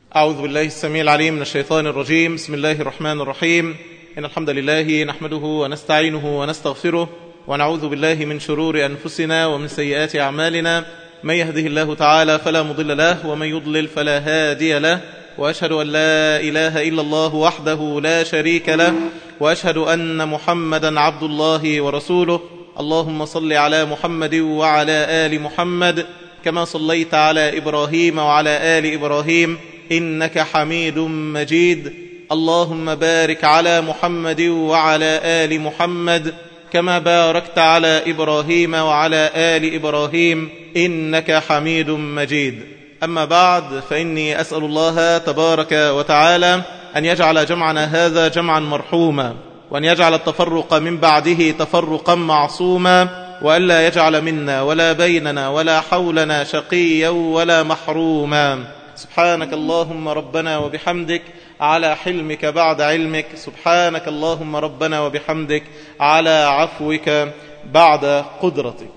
أعوذ بالله السميع العليم من الشيطان الرجيم بسم الله الرحمن الرحيم إن الحمد لله نحمده ونستعينه ونستغفره ونعوذ بالله من شرور أنفسنا ومن سيئات أعمالنا من يهده الله تعالى فلا مضل له ومن يضلل فلا هادي له وأشهد أن لا إله إلا الله وحده لا شريك له وأشهد أن محمدا عبد الله ورسوله اللهم صل على محمد وعلى آل محمد كما صليت على إبراهيم وعلى آل إبراهيم إنك حميد مجيد اللهم بارك على محمد وعلى آل محمد كما باركت على إبراهيم وعلى آل إبراهيم إنك حميد مجيد أما بعد فإني أسأل الله تبارك وتعالى أن يجعل جمعنا هذا جمعا مرحوما وأن يجعل التفرق من بعده تفرقا معصوما وألا يجعل منا ولا بيننا ولا حولنا شقيا ولا محروما سبحانك اللهم ربنا وبحمدك على حلمك بعد علمك سبحانك اللهم ربنا وبحمدك على عفوك بعد قدرتك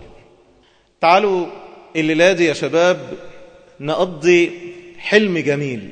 تعالوا الليلة دي يا شباب نقضي حلم جميل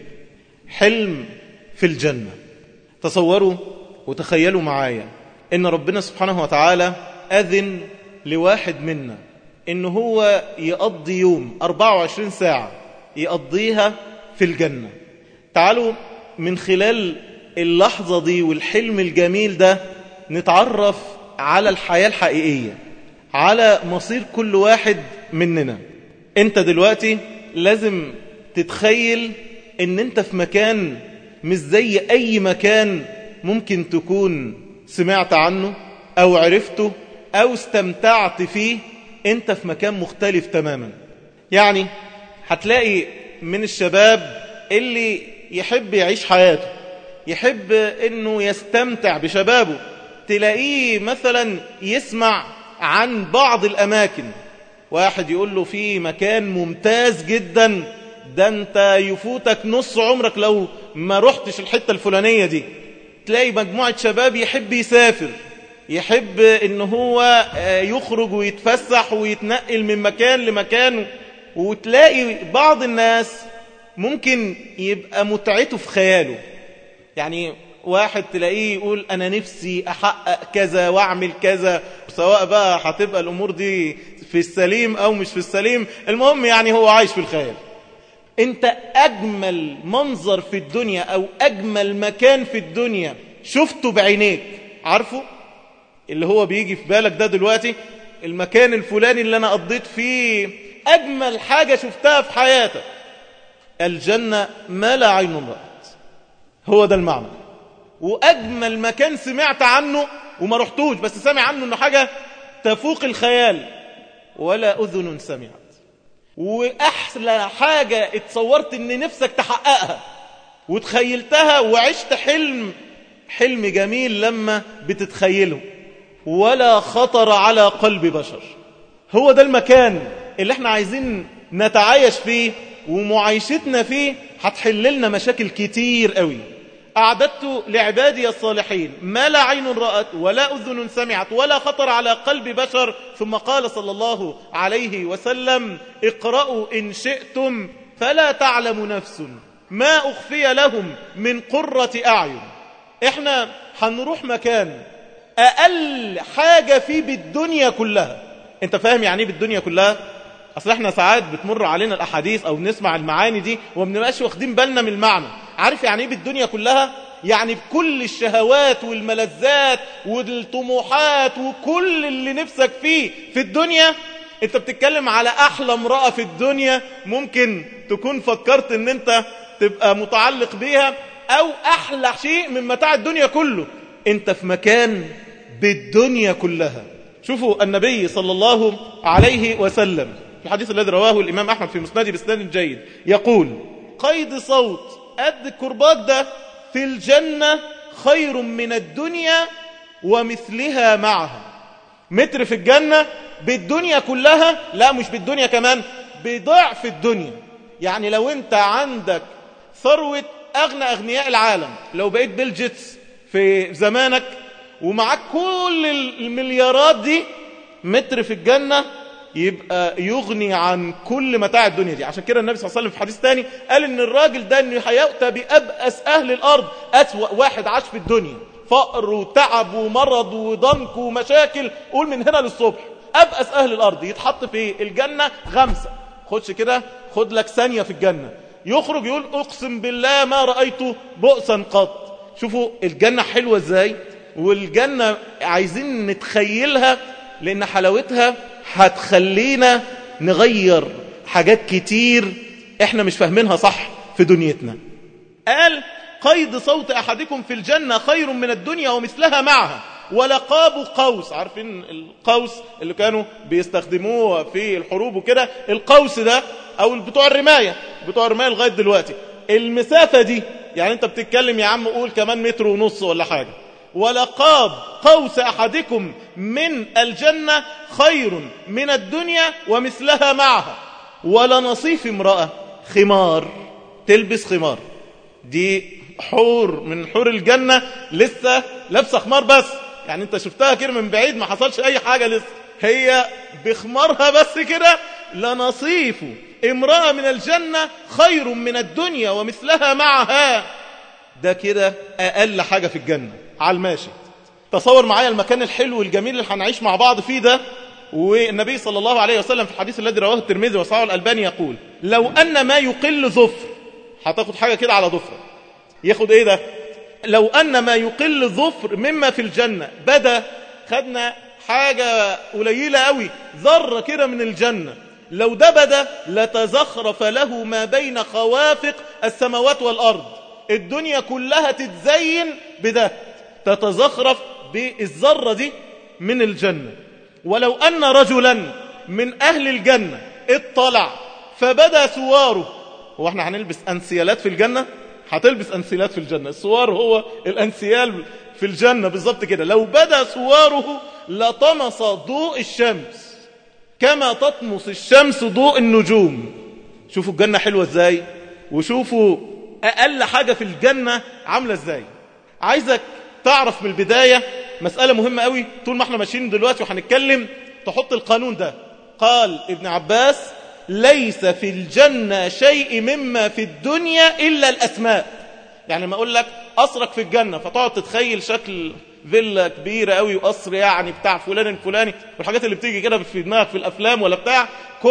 حلم في الجنة تصوروا وتخيلوا معايا ان ربنا سبحانه وتعالى أذن لواحد منا ان هو يقضي يوم 24 ساعة يقضيها في الجنة تعالوا من خلال اللحظة دي والحلم الجميل ده نتعرف على الحياة الحقيقية على مصير كل واحد مننا انت دلوقتي لازم تتخيل ان انت في مكان مش زي اي مكان ممكن تكون سمعت عنه او عرفته او استمتعت فيه انت في مكان مختلف تماما يعني هتلاقي من الشباب اللي يحب يعيش حياته يحب انه يستمتع بشبابه تلاقيه مثلا يسمع عن بعض الاماكن واحد يقول له في مكان ممتاز جدا ده انت يفوتك نص عمرك لو ما رحتش الحتة الفلانية دي تلاقي مجموعة شباب يحب يسافر يحب ان هو يخرج ويتفسح ويتنقل من مكان لمكان وتلاقي بعض الناس ممكن يبقى متعته في خياله يعني واحد تلاقيه يقول أنا نفسي أحقق كذا وأعمل كذا سواء بقى هتبقى الأمور دي في السليم أو مش في السليم المهم يعني هو عايش في الخيال انت أجمل منظر في الدنيا أو أجمل مكان في الدنيا شفته بعينيك عارفه اللي هو بيجي في بالك ده دلوقتي المكان الفلاني اللي أنا قضيت فيه أجمل حاجة شفتها في حياتك الجنة ما لا عين رأت هو ده المعنى وأجمل مكان سمعت عنه وما رحتوش بس سمع عنه أنه حاجة تفوق الخيال ولا أذن سمعت وأحلى حاجة اتصورت أن نفسك تحققها وتخيلتها وعشت حلم حلم جميل لما بتتخيله ولا خطر على قلب بشر هو ده المكان اللي احنا عايزين نتعايش فيه ومعايشتنا فيه هتحل لنا مشاكل كتير قوي أعددت لعبادي الصالحين ما لا عين رأت ولا أذن سمعت ولا خطر على قلب بشر ثم قال صلى الله عليه وسلم اقرأوا إن شئتم فلا تعلم نفس ما أخفي لهم من قرة أعين احنا هنروح مكان أقل حاجة فيه بالدنيا كلها انت فاهم يعني ايه بالدنيا كلها اصل احنا ساعات بتمر علينا الاحاديث او بنسمع المعاني دي وما بنبقاش واخدين بالنا من المعنى عارف يعني ايه بالدنيا كلها يعني بكل الشهوات والملذات والطموحات وكل اللي نفسك فيه في الدنيا انت بتتكلم على احلى امرأة في الدنيا ممكن تكون فكرت ان انت تبقى متعلق بيها او احلى شيء من متاع الدنيا كله انت في مكان بالدنيا كلها شوفوا النبي صلى الله عليه وسلم في الحديث الذي رواه الإمام أحمد في مسنده بسناد جيد يقول قيد صوت قد الكرباج ده في الجنة خير من الدنيا ومثلها معها متر في الجنة بالدنيا كلها لا مش بالدنيا كمان بضعف الدنيا يعني لو انت عندك ثروة أغنى أغنياء العالم لو بقيت بيل جيتس في زمانك ومعاك كل المليارات دي متر في الجنة يبقى يغني عن كل متاع الدنيا دي عشان كده النبي صلى الله عليه وسلم في حديث تاني قال ان الراجل ده انه هيؤتى بأبأس اهل الارض اسوأ واحد عاش في الدنيا فقر وتعب ومرض وضنك ومشاكل قول من هنا للصبح أبأس أهل الأرض يتحط في الجنة غمسة خدش كده خد لك ثانية في الجنة يخرج يقول أقسم بالله ما رأيت بؤسا قط شوفوا الجنة حلوة ازاي والجنة عايزين نتخيلها لأن حلاوتها هتخلينا نغير حاجات كتير احنا مش فاهمينها صح في دنيتنا قال قيد صوت أحدكم في الجنة خير من الدنيا ومثلها معها ولقاب قوس عارفين القوس اللي كانوا بيستخدموه في الحروب وكده القوس ده او بتوع الرماية بتوع الرماية لغاية دلوقتي المسافة دي يعني انت بتتكلم يا عم قول كمان متر ونص ولا حاجة ولقاب قوس أحدكم من الجنة خير من الدنيا ومثلها معها ولنصيف امرأة خمار تلبس خمار دي حور من حور الجنة لسه لابسه خمار بس يعني انت شفتها كده من بعيد ما حصلش اي حاجة لسه هي بخمارها بس كده لنصيف امرأة من الجنة خير من الدنيا ومثلها معها ده كده اقل حاجة في الجنة على الماشي تصور معايا المكان الحلو الجميل اللي هنعيش مع بعض فيه ده والنبي صلى الله عليه وسلم في الحديث الذي رواه الترمذي وصححه الألباني يقول لو أن ما يقل ظفر هتاخد حاجة كده على ظفرك ياخد ايه ده لو أن ما يقل ظفر مما في الجنة بدا خدنا حاجة قليلة قوي ذرة كده من الجنة لو ده بدا لتزخرف له ما بين خوافق السماوات والأرض الدنيا كلها تتزين بده تتزخرف بالذرة دي من الجنة ولو أن رجلا من أهل الجنة اطلع فبدا سواره هو احنا هنلبس أنسيالات في الجنة هتلبس أنسيالات في الجنة السوار هو الأنسيال في الجنة بالظبط كده لو بدا سواره لطمس ضوء الشمس كما تطمس الشمس ضوء النجوم شوفوا الجنة حلوة ازاي وشوفوا أقل حاجة في الجنة عاملة ازاي عايزك تعرف من البداية مسألة مهمة قوي طول ما احنا ماشيين دلوقتي وهنتكلم تحط القانون ده قال ابن عباس ليس في الجنة شيء مما في الدنيا إلا الأسماء يعني ما أقول لك أصرك في الجنة فتقعد تتخيل شكل فيلا كبيرة قوي وقصر يعني بتاع فلان الفلاني والحاجات اللي بتيجي كده في دماغك في الأفلام ولا بتاع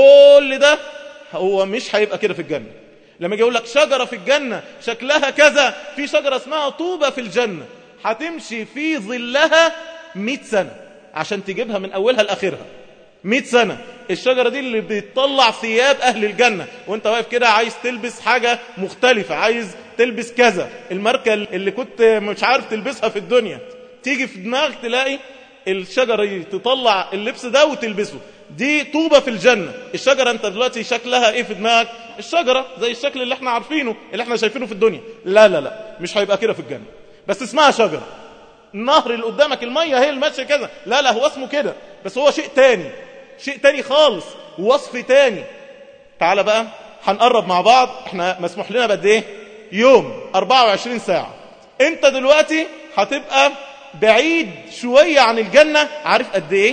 كل ده هو مش هيبقى كده في الجنة لما يجي يقول لك شجرة في الجنة شكلها كذا في شجرة اسمها طوبة في الجنة هتمشي في ظلها 100 سنة عشان تجيبها من أولها لآخرها 100 سنة الشجرة دي اللي بتطلع ثياب أهل الجنة وانت واقف كده عايز تلبس حاجة مختلفة عايز تلبس كذا الماركة اللي كنت مش عارف تلبسها في الدنيا تيجي في دماغك تلاقي الشجرة دي تطلع اللبس ده وتلبسه دي طوبة في الجنة الشجرة انت دلوقتي شكلها ايه في دماغك الشجرة زي الشكل اللي احنا عارفينه اللي احنا شايفينه في الدنيا لا لا لا مش هيبقى كده في الجنة بس اسمها شجرة النهر اللي قدامك المية هي الماشية كذا لا لا هو اسمه كده بس هو شيء تاني شيء تاني خالص وصف تاني تعال بقى هنقرب مع بعض احنا مسموح لنا بقد ايه يوم 24 ساعة انت دلوقتي هتبقى بعيد شوية عن الجنة عارف قد ايه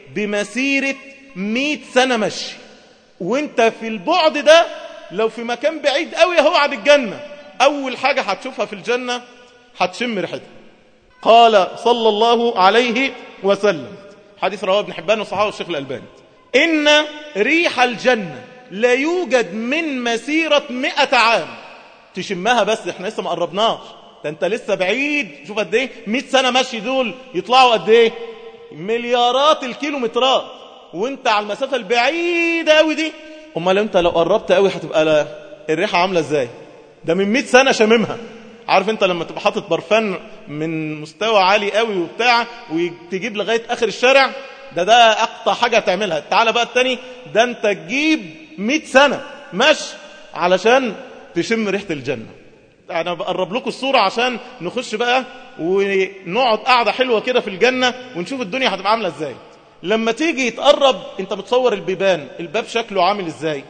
بمسيرة 100 سنة مشي وانت في البعد ده لو في مكان بعيد قوي هو عن الجنة اول حاجة هتشوفها في الجنة هتشم ريحتها قال صلى الله عليه وسلم حديث رواه ابن حبان وصححه الشيخ الألباني إن ريح الجنة لا يوجد من مسيرة مئة عام تشمها بس احنا لسه ما قربناش ده انت لسه بعيد شوف قد ايه 100 سنة ماشي دول يطلعوا قد ايه مليارات الكيلومترات وانت على المسافة البعيدة قوي دي امال انت لو قربت قوي هتبقى الريحة عاملة ازاي ده من 100 سنة شاممها عارف انت لما تبقى حاطط برفان من مستوى عالي قوي وبتاع وتجيب لغاية اخر الشارع ده ده اقطع حاجة تعملها تعالى بقى التاني ده انت تجيب 100 سنة ماشي علشان تشم ريحة الجنة انا بقرب لكم الصورة عشان نخش بقى ونقعد قاعدة حلوة كده في الجنة ونشوف الدنيا هتبقى عاملة ازاي لما تيجي يتقرب انت بتصور البيبان الباب شكله عامل ازاي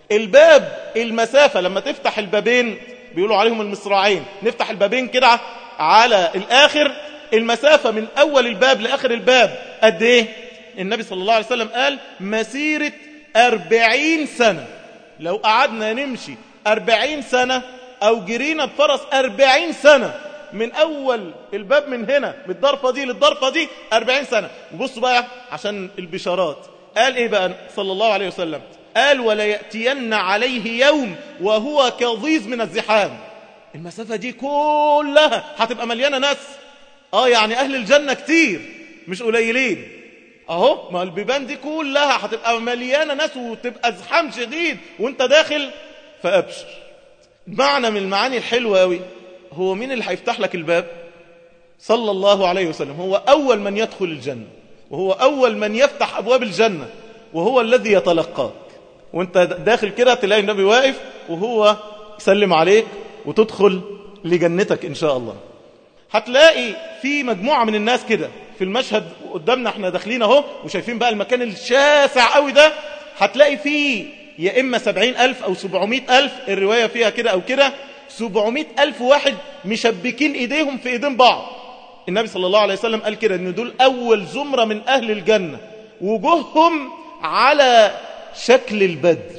الباب المسافة لما تفتح البابين بيقولوا عليهم المصراعين نفتح البابين كده على الآخر المسافة من أول الباب لآخر الباب قد إيه النبي صلى الله عليه وسلم قال مسيرة أربعين سنة لو قعدنا نمشي أربعين سنة أو جرينا بفرس أربعين سنة من أول الباب من هنا من الضرفة دي للضرفة دي أربعين سنة وبصوا بقى عشان البشارات قال إيه بقى صلى الله عليه وسلم قال ولا يأتين عليه يوم وهو كظيظ من الزحام المسافة دي كلها هتبقى مليانة ناس آه يعني أهل الجنة كتير مش قليلين أهو ما البيبان دي كلها هتبقى مليانة ناس وتبقى زحام شديد وانت داخل فأبشر معنى من المعاني الحلوة أوي هو مين اللي هيفتح لك الباب صلى الله عليه وسلم هو أول من يدخل الجنة وهو أول من يفتح أبواب الجنة وهو الذي يتلقاك وانت داخل كده تلاقي النبي واقف وهو يسلم عليك وتدخل لجنتك إن شاء الله هتلاقي في مجموعة من الناس كده في المشهد قدامنا احنا داخلين اهو وشايفين بقى المكان الشاسع قوي ده هتلاقي فيه يا إما سبعين ألف أو سبعمائة ألف الرواية فيها كده أو كده سبعمائة ألف واحد مشبكين إيديهم في إيدين بعض النبي صلى الله عليه وسلم قال كده أن دول أول زمرة من أهل الجنة وجوههم على شكل البدر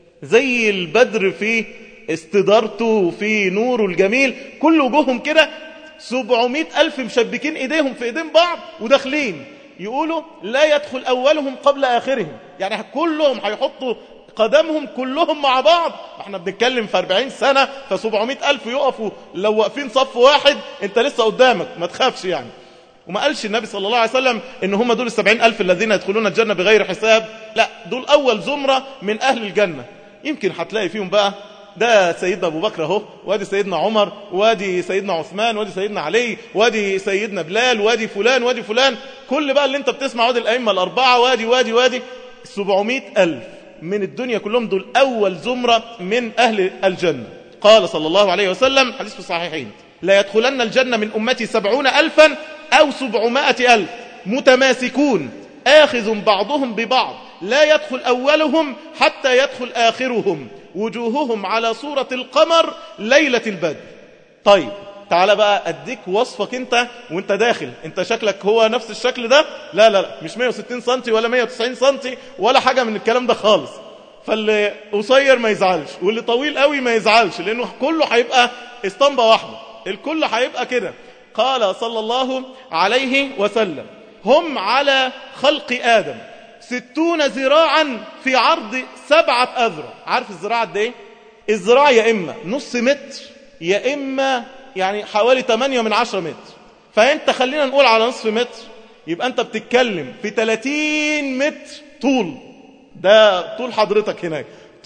زي البدر في استدارته وفي نوره الجميل كل وجوههم كده سبعمائة ألف مشبكين إيديهم في إيدين بعض وداخلين يقولوا لا يدخل أولهم قبل آخرهم يعني كلهم هيحطوا قدمهم كلهم مع بعض احنا بنتكلم في 40 سنة ف 700 ألف يقفوا لو واقفين صف واحد انت لسه قدامك ما تخافش يعني وما قالش النبي صلى الله عليه وسلم ان هم دول السبعين ألف الذين يدخلون الجنة بغير حساب لا دول أول زمرة من أهل الجنة يمكن هتلاقي فيهم بقى ده سيدنا أبو بكر اهو وادي سيدنا عمر وادي سيدنا عثمان وادي سيدنا علي وادي سيدنا بلال وادي فلان وادي فلان كل بقى اللي انت بتسمع وادي الأئمة الأربعة وادي وادي وادي 700 ألف من الدنيا كلهم دول أول زمرة من أهل الجنة قال صلى الله عليه وسلم حديث في الصحيحين لا يدخلن الجنة من أمتي سبعون ألفا أو سبعمائة ألف متماسكون آخذ بعضهم ببعض لا يدخل أولهم حتى يدخل آخرهم وجوههم على صورة القمر ليلة البدر طيب تعال بقى أديك وصفك أنت وأنت داخل أنت شكلك هو نفس الشكل ده لا لا لا مش 160 سنتي ولا 190 سنتي ولا حاجة من الكلام ده خالص فاللي قصير ما يزعلش واللي طويل قوي ما يزعلش لأنه كله هيبقى اسطمبة واحدة الكل هيبقى كده قال صلى الله عليه وسلم هم على خلق آدم ستون ذراعا في عرض سبعة أذرع عارف الزراعة ده ايه الزراعة يا إما نص متر يا إما يعني حوالي 8 من 10 متر فأنت خلينا نقول على نصف متر يبقى أنت بتتكلم في 30 متر طول ده طول حضرتك هناك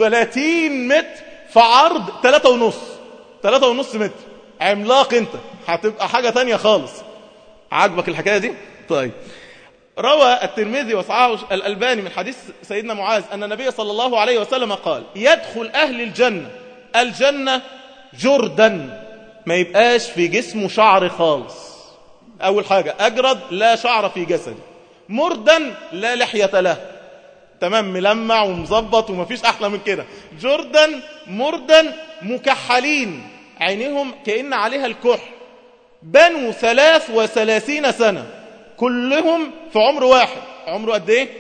30 متر في عرض 3 ونص 3 ونص متر عملاق انت هتبقى حاجة تانية خالص عاجبك الحكاية دي طيب روى الترمذي وصعاه الألباني من حديث سيدنا معاذ أن النبي صلى الله عليه وسلم قال يدخل أهل الجنة الجنة جردا ما يبقاش في جسمه شعر خالص أول حاجة أجرد لا شعر في جسده مردا لا لحية له تمام ملمع ومظبط ومفيش أحلى من كده جردا مردا مكحلين عينيهم كأن عليها الكحل بنوا ثلاث وثلاثين سنة كلهم في عمر واحد عمره قد ايه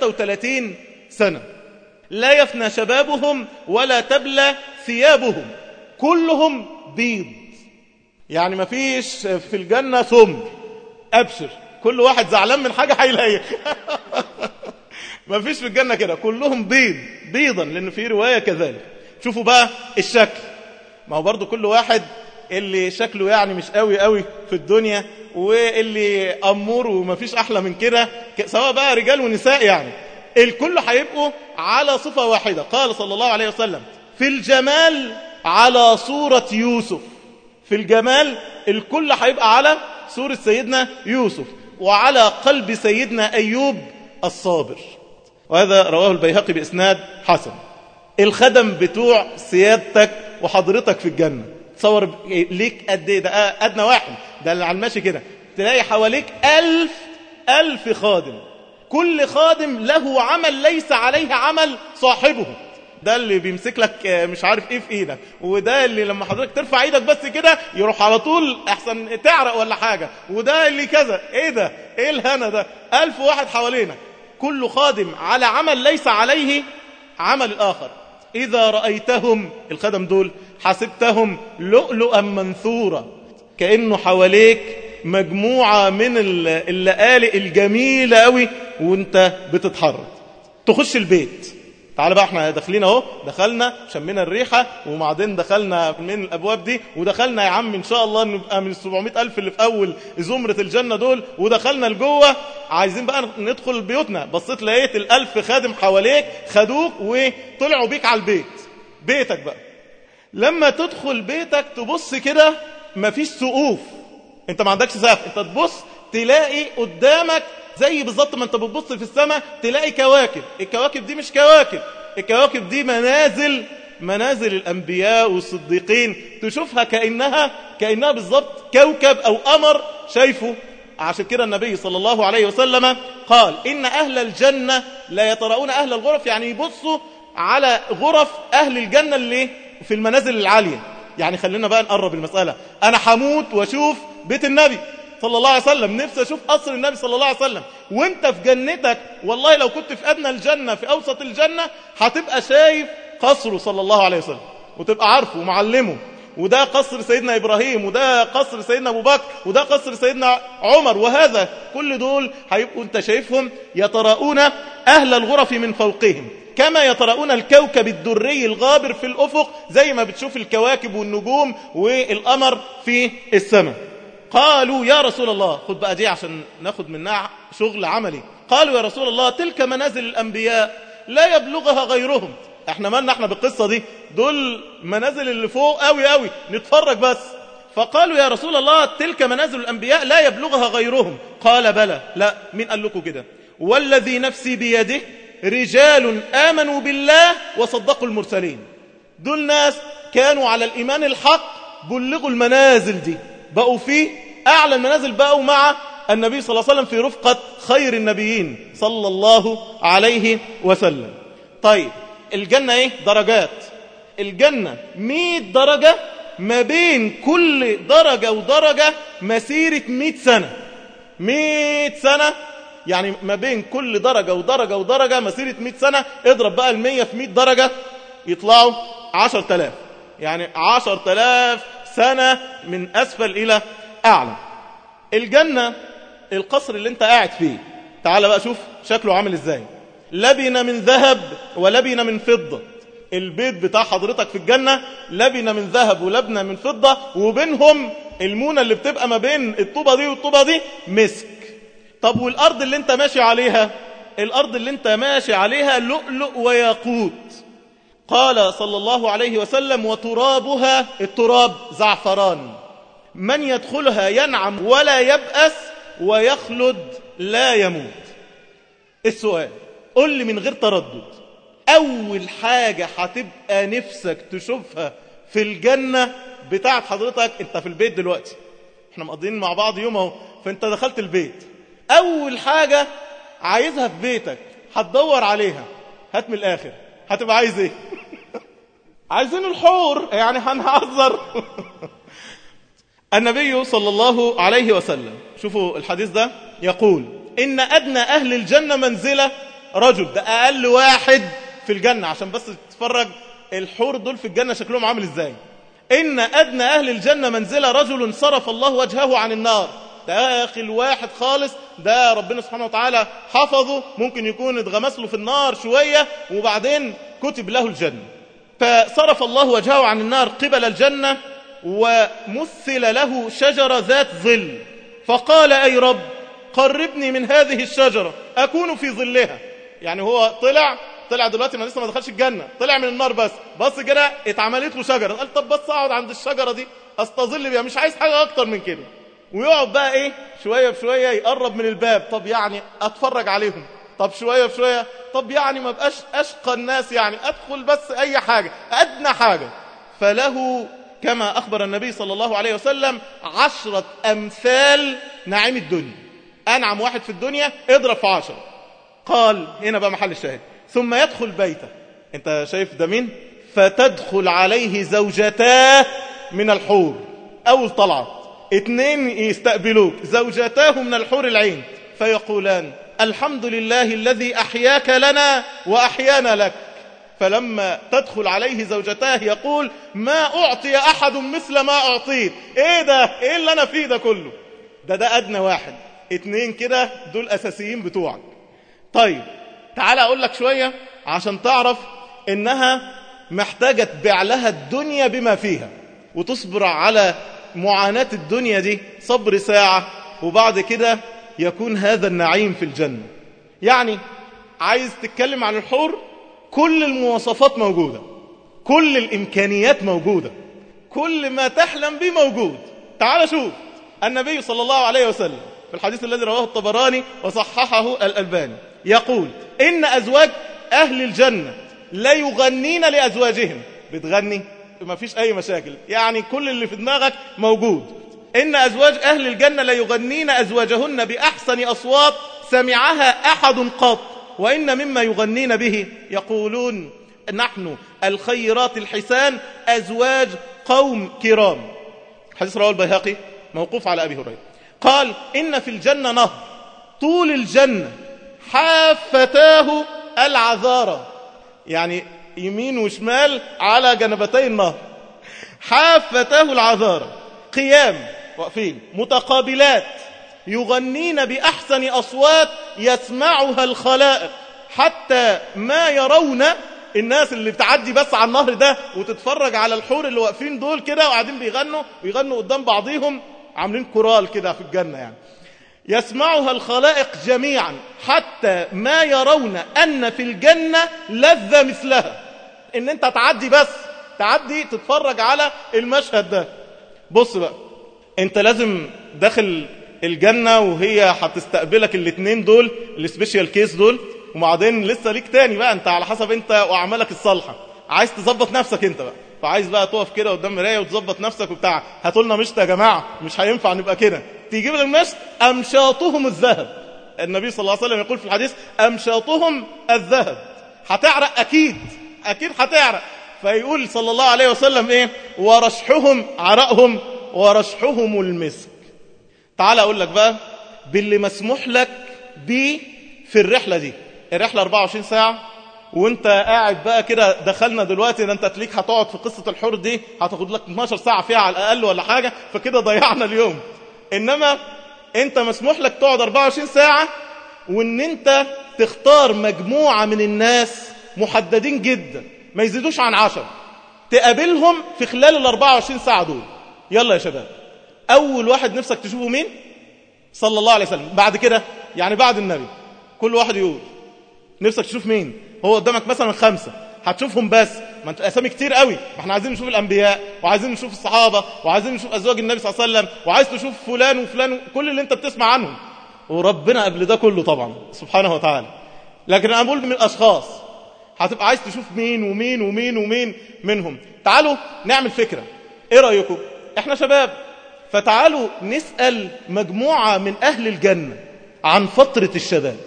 33 سنة لا يفنى شبابهم ولا تبلى ثيابهم كلهم بيض يعني ما فيش في الجنة ثم أبشر كل واحد زعلان من حاجة هيلاقيها ما فيش في الجنة كده كلهم بيض بيضا لأن في رواية كذلك شوفوا بقى الشكل ما هو برضو كل واحد اللي شكله يعني مش قوي قوي في الدنيا واللي أمور وما فيش أحلى من كده سواء بقى رجال ونساء يعني الكل هيبقوا على صفة واحدة قال صلى الله عليه وسلم في الجمال على صورة يوسف في الجمال الكل هيبقى على صورة سيدنا يوسف وعلى قلب سيدنا أيوب الصابر وهذا رواه البيهقي بإسناد حسن الخدم بتوع سيادتك وحضرتك في الجنة تصور ليك قد ايه ده أدنى واحد ده اللي على الماشي كده تلاقي حواليك ألف ألف خادم كل خادم له عمل ليس عليه عمل صاحبه ده اللي بيمسك لك مش عارف ايه في ايدك وده اللي لما حضرتك ترفع ايدك بس كده يروح على طول احسن تعرق ولا حاجة وده اللي كذا ايه ده ايه الهنا ده الف واحد حوالينا كل خادم على عمل ليس عليه عمل الآخر إذا رأيتهم الخدم دول حسبتهم لؤلؤا منثورا كأنه حواليك مجموعة من اللآلئ الجميلة قوي وانت بتتحرك تخش البيت تعال بقى احنا داخلين اهو دخلنا شمينا الريحة وبعدين دخلنا من الابواب دي ودخلنا يا عم ان شاء الله نبقى من السبعمائة الف اللي في اول زمرة الجنة دول ودخلنا لجوه عايزين بقى ندخل بيوتنا بصيت لقيت الالف خادم حواليك خدوك وطلعوا بيك على البيت بيتك بقى لما تدخل بيتك تبص كده مفيش سقوف انت ما عندكش سقف انت تبص تلاقي قدامك زي بالظبط ما انت بتبص في السماء تلاقي كواكب الكواكب دي مش كواكب الكواكب دي منازل منازل الأنبياء والصديقين تشوفها كأنها كأنها بالظبط كوكب أو قمر شايفه عشان كده النبي صلى الله عليه وسلم قال إن أهل الجنة لا يترؤون أهل الغرف يعني يبصوا على غرف أهل الجنة اللي في المنازل العالية يعني خلينا بقى نقرب المسألة أنا حموت وأشوف بيت النبي صلى الله عليه وسلم نفسي أشوف قصر النبي صلى الله عليه وسلم وانت في جنتك والله لو كنت في أدنى الجنة في أوسط الجنة هتبقى شايف قصره صلى الله عليه وسلم وتبقى عارفه ومعلمه وده قصر سيدنا إبراهيم وده قصر سيدنا أبو بكر وده قصر سيدنا عمر وهذا كل دول هيبقوا انت شايفهم يتراءون أهل الغرف من فوقهم كما يتراءون الكوكب الدري الغابر في الأفق زي ما بتشوف الكواكب والنجوم والقمر في السماء قالوا يا رسول الله خد بقى دي عشان ناخد منها شغل عملي قالوا يا رسول الله تلك منازل الأنبياء لا يبلغها غيرهم احنا مالنا احنا بالقصة دي دول منازل اللي فوق قوي قوي نتفرج بس فقالوا يا رسول الله تلك منازل الأنبياء لا يبلغها غيرهم قال بلى لا مين قال لكم كده والذي نفسي بيده رجال آمنوا بالله وصدقوا المرسلين دول ناس كانوا على الإيمان الحق بلغوا المنازل دي بقوا فيه أعلى المنازل بقوا مع النبي صلى الله عليه وسلم في رفقة خير النبيين صلى الله عليه وسلم طيب الجنة ايه درجات الجنة مئة درجة ما بين كل درجة ودرجة مسيرة مئة سنة مئة سنة يعني ما بين كل درجة ودرجة ودرجة مسيرة مئة سنة اضرب بقى المية في مئة درجة يطلعوا عشر تلاف يعني عشر تلاف سنة من أسفل إلى أعلى الجنة القصر اللي انت قاعد فيه تعال بقى شوف شكله عامل ازاي لبن من ذهب ولبن من فضة البيت بتاع حضرتك في الجنة لبن من ذهب ولبن من فضة وبينهم المونة اللي بتبقى ما بين الطوبة دي والطوبة دي مسك طب والأرض اللي انت ماشي عليها الأرض اللي انت ماشي عليها لؤلؤ وياقوت قال صلى الله عليه وسلم وترابها التراب زعفران من يدخلها ينعم ولا يبأس ويخلد لا يموت السؤال قل لي من غير تردد أول حاجة هتبقى نفسك تشوفها في الجنة بتاعت حضرتك انت في البيت دلوقتي احنا مقضيين مع بعض يوم اهو فانت دخلت البيت أول حاجة عايزها في بيتك هتدور عليها هات من الآخر هتبقى عايز ايه عايزين الحور يعني هنهزر النبي صلى الله عليه وسلم شوفوا الحديث ده يقول إن أدنى أهل الجنة منزلة رجل ده أقل واحد في الجنة عشان بس تتفرج الحور دول في الجنة شكلهم عامل إزاي إن أدنى أهل الجنة منزلة رجل صرف الله وجهه عن النار ده آخر واحد خالص ده ربنا سبحانه وتعالى حفظه ممكن يكون اتغمس له في النار شوية وبعدين كتب له الجنة فصرف الله وجهه عن النار قبل الجنة ومثل له شجرة ذات ظل فقال أي رب قربني من هذه الشجرة أكون في ظلها يعني هو طلع طلع دلوقتي ما لسه ما دخلش الجنة طلع من النار بس بص كده اتعملت له شجرة قال طب بس اقعد عند الشجرة دي استظل بيها مش عايز حاجة اكتر من كده ويقعد بقى ايه شوية بشوية يقرب من الباب طب يعني اتفرج عليهم طب شوية بشوية طب يعني ما بقاش أشقى الناس يعني أدخل بس أي حاجة أدنى حاجة فله كما أخبر النبي صلى الله عليه وسلم عشرة أمثال نعيم الدنيا أنعم واحد في الدنيا اضرب في عشرة قال هنا بقى محل الشاهد ثم يدخل بيته انت شايف ده مين فتدخل عليه زوجتاه من الحور أول طلعت اتنين يستقبلوك زوجتاه من الحور العين فيقولان الحمد لله الذي أحياك لنا وأحيانا لك فلما تدخل عليه زوجتاه يقول ما أعطي أحد مثل ما أعطيت إيه ده إيه اللي أنا فيه ده كله ده ده أدنى واحد اتنين كده دول أساسيين بتوعك طيب تعال أقول لك شوية عشان تعرف إنها محتاجة تبيع لها الدنيا بما فيها وتصبر على معاناة الدنيا دي صبر ساعة وبعد كده يكون هذا النعيم في الجنة يعني عايز تتكلم عن الحور كل المواصفات موجودة كل الإمكانيات موجودة كل ما تحلم به موجود تعال شوف النبي صلى الله عليه وسلم في الحديث الذي رواه الطبراني وصححه الألباني يقول إن أزواج أهل الجنة لا يغنين لأزواجهم بتغني ما فيش أي مشاكل يعني كل اللي في دماغك موجود إن أزواج أهل الجنة لا يغنين أزواجهن بأحسن أصوات سمعها أحد قط وإن مما يغنين به يقولون نحن الخيرات الحسان أزواج قوم كرام حديث رواه البيهقي موقوف على أبي هريرة قال إن في الجنة نهر طول الجنة حافتاه العذارة يعني يمين وشمال على جنبتي النهر حافتاه العذارة قيام واقفين متقابلات يغنين بأحسن أصوات يسمعها الخلائق حتى ما يرون الناس اللي بتعدي بس على النهر ده وتتفرج على الحور اللي واقفين دول كده وقاعدين بيغنوا ويغنوا قدام بعضيهم عاملين كورال كده في الجنة يعني يسمعها الخلائق جميعا حتى ما يرون أن في الجنة لذة مثلها ان انت تعدي بس تعدي تتفرج على المشهد ده بص بقى انت لازم داخل الجنة وهي هتستقبلك الاثنين دول السبيشال كيس دول وبعدين لسه ليك تاني بقى انت على حسب انت واعمالك الصالحة عايز تظبط نفسك انت بقى فعايز بقى تقف كده قدام مرايه وتظبط نفسك وبتاع هاتوا لنا مشط يا جماعه مش هينفع نبقى كده تجيب لك المشط امشاطهم الذهب النبي صلى الله عليه وسلم يقول في الحديث امشاطهم الذهب هتعرق اكيد اكيد هتعرق فيقول صلى الله عليه وسلم ايه ورشحهم عرقهم ورشحهم المسك تعال اقول لك بقى باللي مسموح لك بيه في الرحله دي الرحله 24 ساعه وانت قاعد بقى كده دخلنا دلوقتي ده انت تليك هتقعد في قصة الحور دي هتاخد لك 12 ساعة فيها على الأقل ولا حاجة فكده ضيعنا اليوم إنما انت مسموح لك تقعد 24 ساعة وان انت تختار مجموعة من الناس محددين جدا ما يزيدوش عن 10 تقابلهم في خلال ال 24 ساعة دول يلا يا شباب أول واحد نفسك تشوفه مين صلى الله عليه وسلم بعد كده يعني بعد النبي كل واحد يقول نفسك تشوف مين هو قدامك مثلا خمسة هتشوفهم بس ما انت اسامي كتير قوي ما احنا عايزين نشوف الانبياء وعايزين نشوف الصحابه وعايزين نشوف ازواج النبي صلى الله عليه وسلم وعايز تشوف فلان وفلان كل اللي انت بتسمع عنهم وربنا قبل ده كله طبعا سبحانه وتعالى لكن انا بقول من الاشخاص هتبقى عايز تشوف مين ومين ومين ومين منهم تعالوا نعمل فكره ايه رايكم احنا شباب فتعالوا نسال مجموعه من اهل الجنه عن فتره الشباب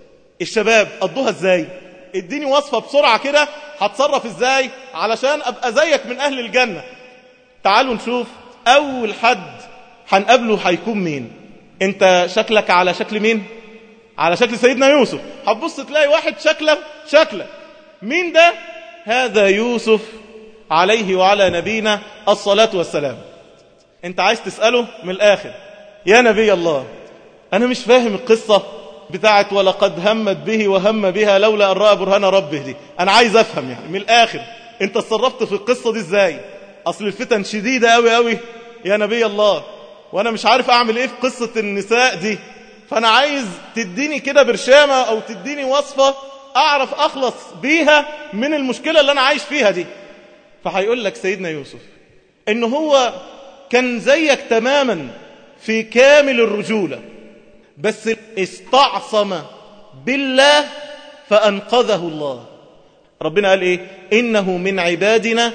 الشباب قضوها ازاي اديني وصفة بسرعة كده هتصرف ازاي علشان ابقى زيك من اهل الجنة تعالوا نشوف اول حد هنقابله هيكون مين انت شكلك على شكل مين على شكل سيدنا يوسف هتبص تلاقي واحد شكله شكلك مين ده هذا يوسف عليه وعلى نبينا الصلاة والسلام انت عايز تسأله من الاخر يا نبي الله انا مش فاهم القصة بتاعت ولقد همت به وهم بها لولا أن رأى برهان ربه دي أنا عايز أفهم يعني من الآخر أنت اتصرفت في القصة دي إزاي أصل الفتن شديدة أوي أوي يا نبي الله وأنا مش عارف أعمل إيه في قصة النساء دي فأنا عايز تديني كده برشامة أو تديني وصفة أعرف أخلص بيها من المشكلة اللي أنا عايش فيها دي فهيقول لك سيدنا يوسف إن هو كان زيك تماما في كامل الرجوله بس استعصم بالله فأنقذه الله ربنا قال إيه إنه من عبادنا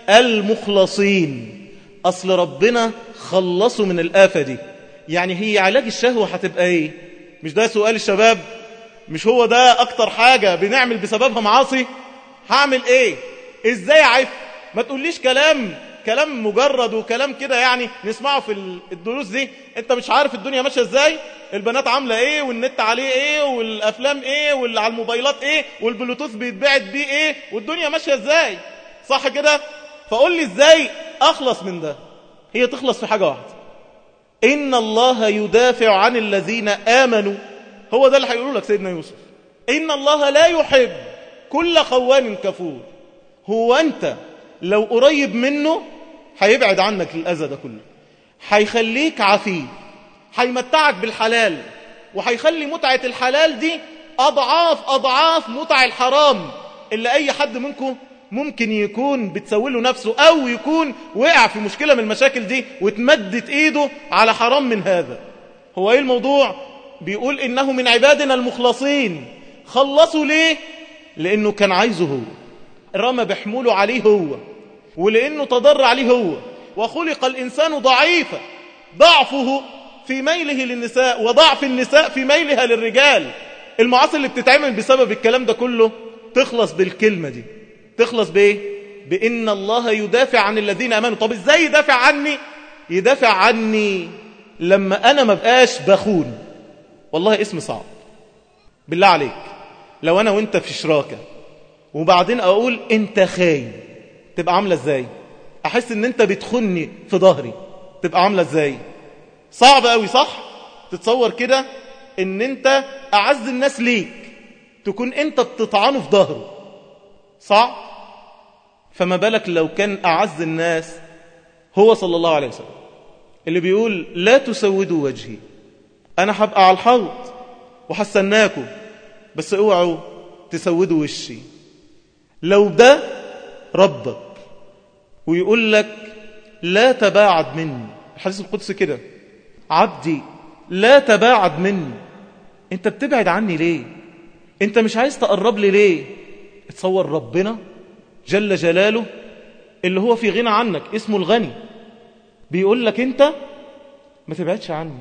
المخلصين أصل ربنا خلصه من الآفة دي يعني هي علاج الشهوة هتبقى إيه مش ده سؤال الشباب مش هو ده أكتر حاجة بنعمل بسببها معاصي هعمل إيه إزاي عف ما تقوليش كلام كلام مجرد وكلام كده يعني نسمعه في الدروس دي انت مش عارف الدنيا ماشيه ازاي البنات عامله ايه والنت عليه ايه والافلام ايه واللي على الموبايلات ايه والبلوتوث بيتبعت بيه ايه والدنيا ماشيه ازاي صح كده فقول لي ازاي اخلص من ده هي تخلص في حاجه واحده ان الله يدافع عن الذين امنوا هو ده اللي هيقوله لك سيدنا يوسف ان الله لا يحب كل خوان كفور هو انت لو قريب منه هيبعد عنك الأذى ده كله هيخليك عفيف هيمتعك بالحلال وهيخلي متعة الحلال دي أضعاف أضعاف متع الحرام اللي أي حد منكم ممكن يكون بتسوله نفسه أو يكون وقع في مشكلة من المشاكل دي وتمدت إيده على حرام من هذا هو إيه الموضوع؟ بيقول إنه من عبادنا المخلصين خلصوا ليه؟ لأنه كان عايزه هو رمى بحموله عليه هو ولأنه تضر عليه هو وخلق الإنسان ضعيفا ضعفه في ميله للنساء وضعف النساء في ميلها للرجال المعاصي اللي بتتعمل بسبب الكلام ده كله تخلص بالكلمة دي تخلص بإيه؟ بإن الله يدافع عن الذين أمنوا طب إزاي يدافع عني؟ يدافع عني لما أنا ما بقاش بخون والله اسم صعب بالله عليك لو أنا وإنت في شراكة وبعدين أقول أنت خاين تبقى عاملة إزاي أحس أن أنت بتخني في ظهري تبقى عاملة إزاي صعب قوي صح تتصور كده أن أنت أعز الناس ليك تكون أنت بتطعنه في ظهره صعب فما بالك لو كان أعز الناس هو صلى الله عليه وسلم اللي بيقول لا تسودوا وجهي أنا هبقى على الحوض وحسناكم بس اوعوا تسودوا وشي لو ده ربك ويقول لك لا تباعد مني الحديث القدسي كده عبدي لا تباعد مني انت بتبعد عني ليه انت مش عايز تقرب لي ليه اتصور ربنا جل جلاله اللي هو في غنى عنك اسمه الغني بيقول لك انت ما تبعدش عني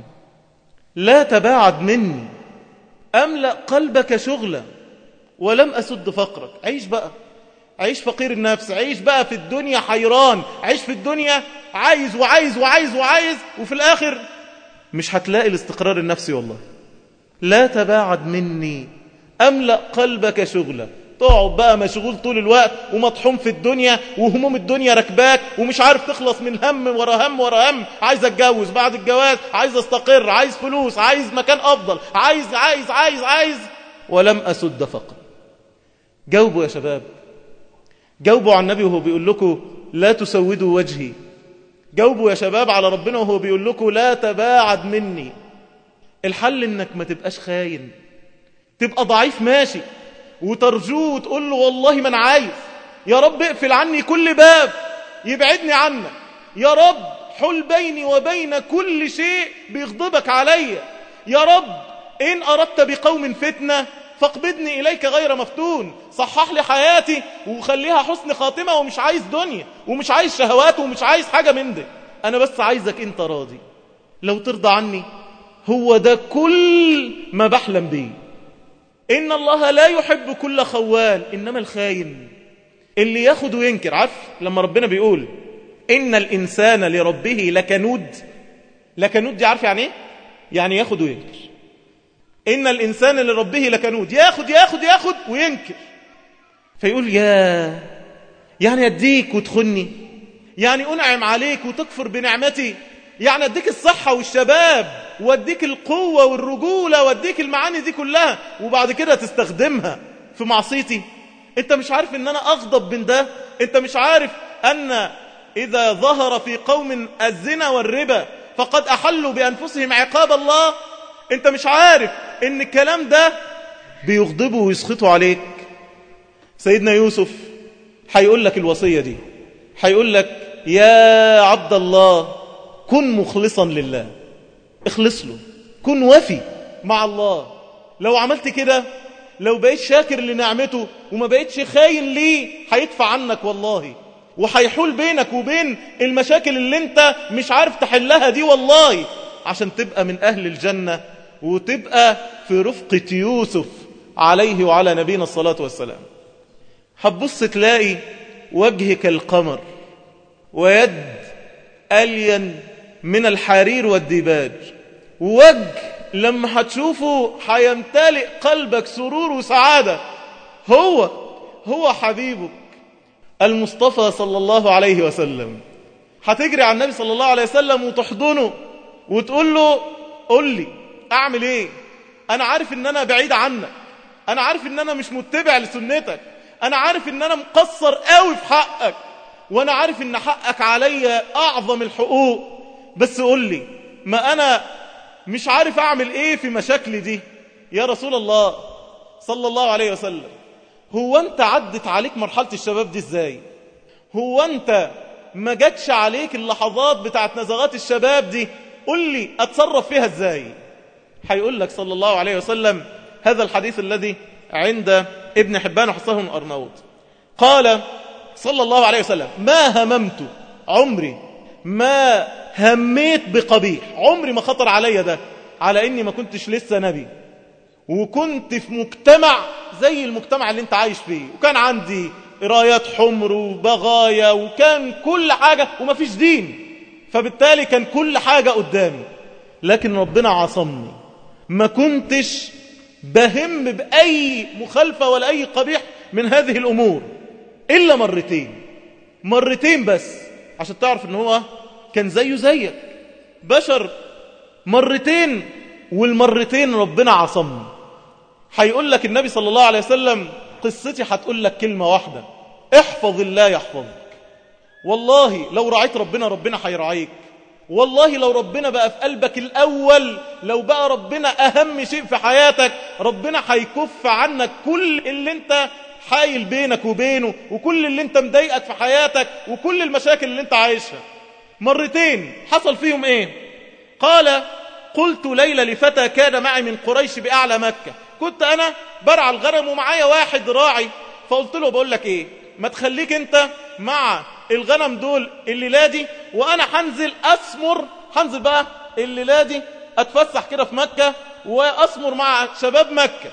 لا تباعد مني أملأ قلبك شغلا ولم أسد فقرك عيش بقى عيش فقير النفس عيش بقى في الدنيا حيران عيش في الدنيا عايز وعايز وعايز وعايز وفي الآخر مش هتلاقي الاستقرار النفسي والله لا تباعد مني أملأ قلبك شغلا تقعد بقى مشغول طول الوقت ومطحوم في الدنيا وهموم الدنيا ركباك ومش عارف تخلص من هم ورا هم ورا هم عايز اتجوز بعد الجواز عايز استقر عايز فلوس عايز مكان افضل عايز عايز عايز عايز ولم اسد فقط جاوبوا يا شباب جاوبوا على النبي وهو بيقول لكم لا تسودوا وجهي جاوبوا يا شباب على ربنا وهو بيقول لكم لا تباعد مني الحل انك ما تبقاش خاين تبقى ضعيف ماشي وترجوه وتقول له والله ما انا عايز يا رب اقفل عني كل باب يبعدني عنك يا رب حل بيني وبين كل شيء بيغضبك عليا يا رب إن أردت بقوم فتنة فاقبضني إليك غير مفتون صحح لي حياتي وخليها حسن خاتمة ومش عايز دنيا ومش عايز شهوات ومش عايز حاجة من ده أنا بس عايزك أنت راضي لو ترضى عني هو ده كل ما بحلم بيه إن الله لا يحب كل خوان إنما الخاين اللي ياخد وينكر عارف لما ربنا بيقول إن الإنسان لربه لكنود لكنود دي عارف يعني إيه؟ يعني ياخد وينكر إن الإنسان لربه لكنود ياخد ياخد ياخد وينكر فيقول يا يعني أديك وتخني يعني أنعم عليك وتكفر بنعمتي يعني أديك الصحة والشباب واديك القوة والرجولة واديك المعاني دي كلها وبعد كده تستخدمها في معصيتي انت مش عارف ان انا اغضب من ده انت مش عارف ان اذا ظهر في قوم الزنا والربا فقد احلوا بانفسهم عقاب الله انت مش عارف ان الكلام ده بيغضبوا ويسخطوا عليك سيدنا يوسف هيقول لك الوصية دي هيقول لك يا عبد الله كن مخلصا لله اخلص له كن وفي مع الله لو عملت كده لو بقيت شاكر لنعمته وما بقيتش خاين ليه هيدفع عنك والله وهيحول بينك وبين المشاكل اللي انت مش عارف تحلها دي والله عشان تبقى من أهل الجنة وتبقى في رفقة يوسف عليه وعلى نبينا الصلاة والسلام هتبص تلاقي وجهك القمر ويد ألين من الحرير والديباج وجه لما هتشوفه هيمتلئ قلبك سرور وسعادة هو هو حبيبك المصطفى صلى الله عليه وسلم هتجري على النبي صلى الله عليه وسلم وتحضنه وتقول له قل لي أعمل إيه أنا عارف إن أنا بعيد عنك أنا عارف إن أنا مش متبع لسنتك أنا عارف إن أنا مقصر قوي في حقك وأنا عارف إن حقك عليا أعظم الحقوق بس قل لي ما أنا مش عارف أعمل إيه في مشاكلي دي يا رسول الله صلى الله عليه وسلم هو أنت عدت عليك مرحلة الشباب دي إزاي هو أنت ما جاتش عليك اللحظات بتاعت نزغات الشباب دي قل لي أتصرف فيها إزاي هيقول لك صلى الله عليه وسلم هذا الحديث الذي عند ابن حبان وحصه من أرناوط قال صلى الله عليه وسلم ما هممت عمري ما هميت بقبيح عمري ما خطر عليا ده على اني ما كنتش لسه نبي وكنت في مجتمع زي المجتمع اللي انت عايش فيه وكان عندي رايات حمر وبغايا وكان كل حاجة ومفيش دين فبالتالي كان كل حاجة قدامي لكن ربنا عصمني ما كنتش بهم بأي مخالفة ولا أي قبيح من هذه الأمور إلا مرتين مرتين بس عشان تعرف ان هو كان زيه زيك بشر مرتين والمرتين ربنا عصمني هيقول لك النبي صلى الله عليه وسلم قصتي هتقول لك كلمة واحدة احفظ الله يحفظك والله لو رعيت ربنا ربنا هيرعيك والله لو ربنا بقى في قلبك الأول لو بقى ربنا أهم شيء في حياتك ربنا هيكف عنك كل اللي انت حايل بينك وبينه وكل اللي انت مضايقك في حياتك وكل المشاكل اللي انت عايشها مرتين حصل فيهم ايه قال قلت ليلة لفتى كان معي من قريش بأعلى مكة كنت أنا برع الغنم ومعايا واحد راعي فقلت له بقول لك ايه ما تخليك انت مع الغنم دول الليلة دي وانا هنزل اسمر هنزل بقى الليلة دي اتفسح كده في مكة واسمر مع شباب مكة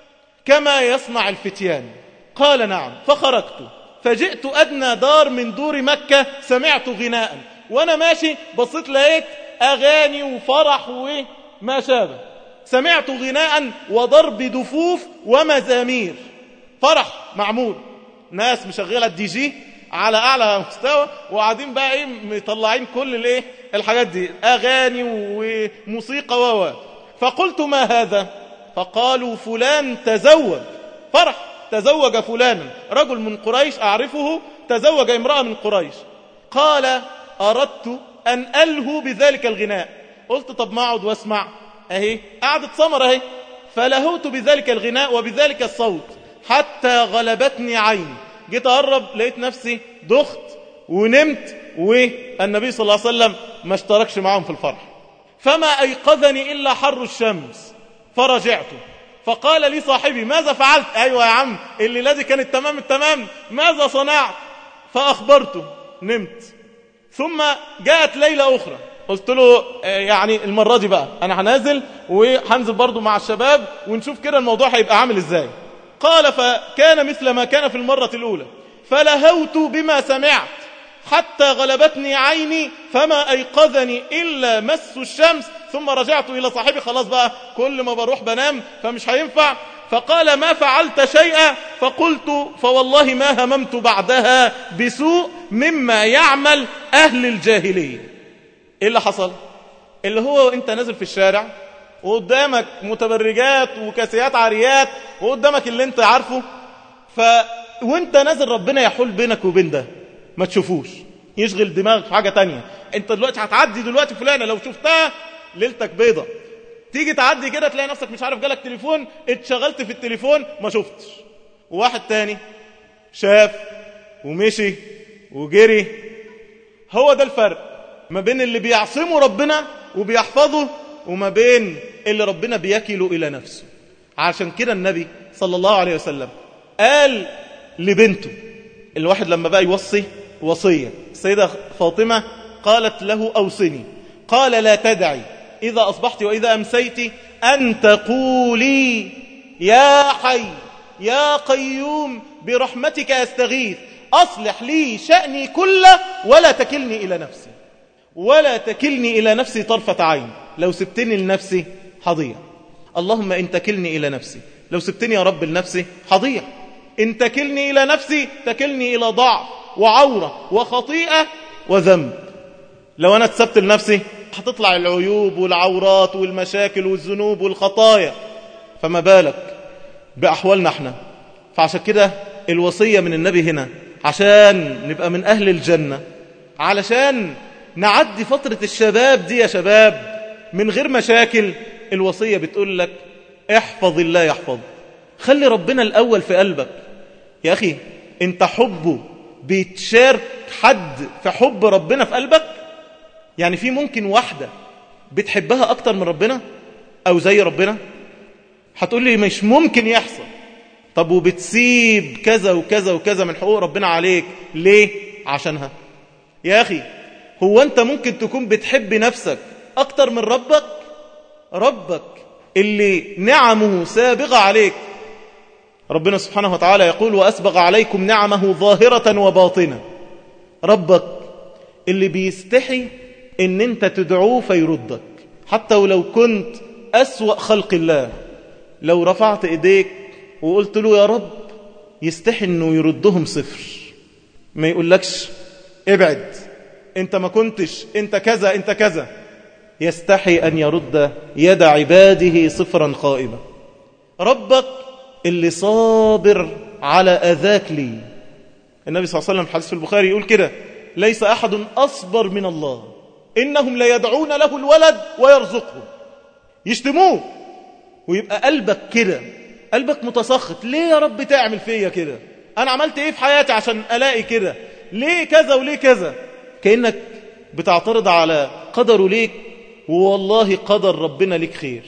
كما يصنع الفتيان قال نعم فخرجت فجئت أدنى دار من دور مكة سمعت غناء وأنا ماشي بصيت لقيت أغاني وفرح وما شابه سمعت غناء وضرب دفوف ومزامير فرح معمول ناس مشغلة الدي جي على أعلى مستوى وقاعدين بقى إيه مطلعين كل الإيه الحاجات دي أغاني وموسيقى و فقلت ما هذا فقالوا فلان تزوج فرح تزوج فلانا رجل من قريش أعرفه تزوج امرأة من قريش قال أردت أن ألهو بذلك الغناء قلت طب ما أقعد واسمع أهي قعدت سمر أهي فلهوت بذلك الغناء وبذلك الصوت حتى غلبتني عيني جيت أقرب لقيت نفسي دخت ونمت والنبي صلى الله عليه وسلم ما اشتركش معهم في الفرح فما أيقظني إلا حر الشمس فرجعت فقال لي صاحبي ماذا فعلت أيوة يا عم الليلة دي كانت تمام التمام ماذا صنعت فأخبرته نمت ثم جاءت ليلة أخرى قلت له يعني المرة دي بقى أنا هنازل وهنزل برضو مع الشباب ونشوف كده الموضوع هيبقى عامل إزاي قال فكان مثل ما كان في المرة الأولى فلهوت بما سمعت حتى غلبتني عيني فما أيقظني إلا مس الشمس ثم رجعت إلى صاحبي خلاص بقى كل ما بروح بنام فمش هينفع فقال ما فعلت شيئا فقلت فوالله ما هممت بعدها بسوء مما يعمل أهل الجاهلية إيه اللي حصل اللي هو أنت نازل في الشارع وقدامك متبرجات وكاسيات عاريات وقدامك اللي انت عارفه ف وانت نازل ربنا يحول بينك وبين ده ما تشوفوش يشغل دماغك في حاجة تانية انت دلوقتي هتعدي دلوقتي فلانة لو شفتها ليلتك بيضة تيجي تعدي كده تلاقي نفسك مش عارف جالك تليفون اتشغلت في التليفون ما شفتش وواحد تاني شاف ومشي وجري هو ده الفرق ما بين اللي بيعصمه ربنا وبيحفظه وما بين اللي ربنا بيكله إلى نفسه عشان كده النبي صلى الله عليه وسلم قال لبنته الواحد لما بقى يوصي وصية السيدة فاطمة قالت له أوصني قال لا تدعي إذا أصبحت وإذا أمسيت أن تقولي يا حي يا قيوم برحمتك أستغيث أصلح لي شأني كله ولا تكلني إلى نفسي ولا تكلني إلى نفسي طرفة عين لو سبتني لنفسي هضيع اللهم إن تكلني إلى نفسي لو سبتني يا رب لنفسي هضيع إن تكلني إلى نفسي تكلني إلى ضعف وعورة وخطيئة وذنب لو أنا اتسبت لنفسي هتطلع العيوب والعورات والمشاكل والذنوب والخطايا فما بالك بأحوالنا احنا فعشان كده الوصية من النبي هنا عشان نبقى من أهل الجنة علشان نعدي فترة الشباب دي يا شباب من غير مشاكل الوصية بتقول لك احفظ الله يحفظ خلي ربنا الأول في قلبك يا أخي انت حبه بيتشارك حد في حب ربنا في قلبك يعني في ممكن واحدة بتحبها أكتر من ربنا أو زي ربنا هتقول لي مش ممكن يحصل طب وبتسيب كذا وكذا وكذا من حقوق ربنا عليك ليه عشانها يا أخي هو أنت ممكن تكون بتحب نفسك أكتر من ربك ربك اللي نعمه سابغة عليك ربنا سبحانه وتعالى يقول وأسبغ عليكم نعمه ظاهرة وباطنة ربك اللي بيستحي ان انت تدعوه فيردك حتى ولو كنت أسوأ خلق الله لو رفعت ايديك وقلت له يا رب يستحي انه يردهم صفر ما يقولكش ابعد انت ما كنتش انت كذا انت كذا يستحي ان يرد يد عباده صفرا خائبا ربك اللي صابر على اذاك لي النبي صلى الله عليه وسلم في حديث في البخاري يقول كده ليس احد اصبر من الله انهم ليدعون له الولد ويرزقهم يشتموه ويبقى قلبك كده قلبك متسخط ليه يا رب تعمل فيا كده انا عملت ايه في حياتي عشان الاقي كده ليه كذا وليه كذا كأنك بتعترض على قدره ليك والله قدر ربنا ليك خير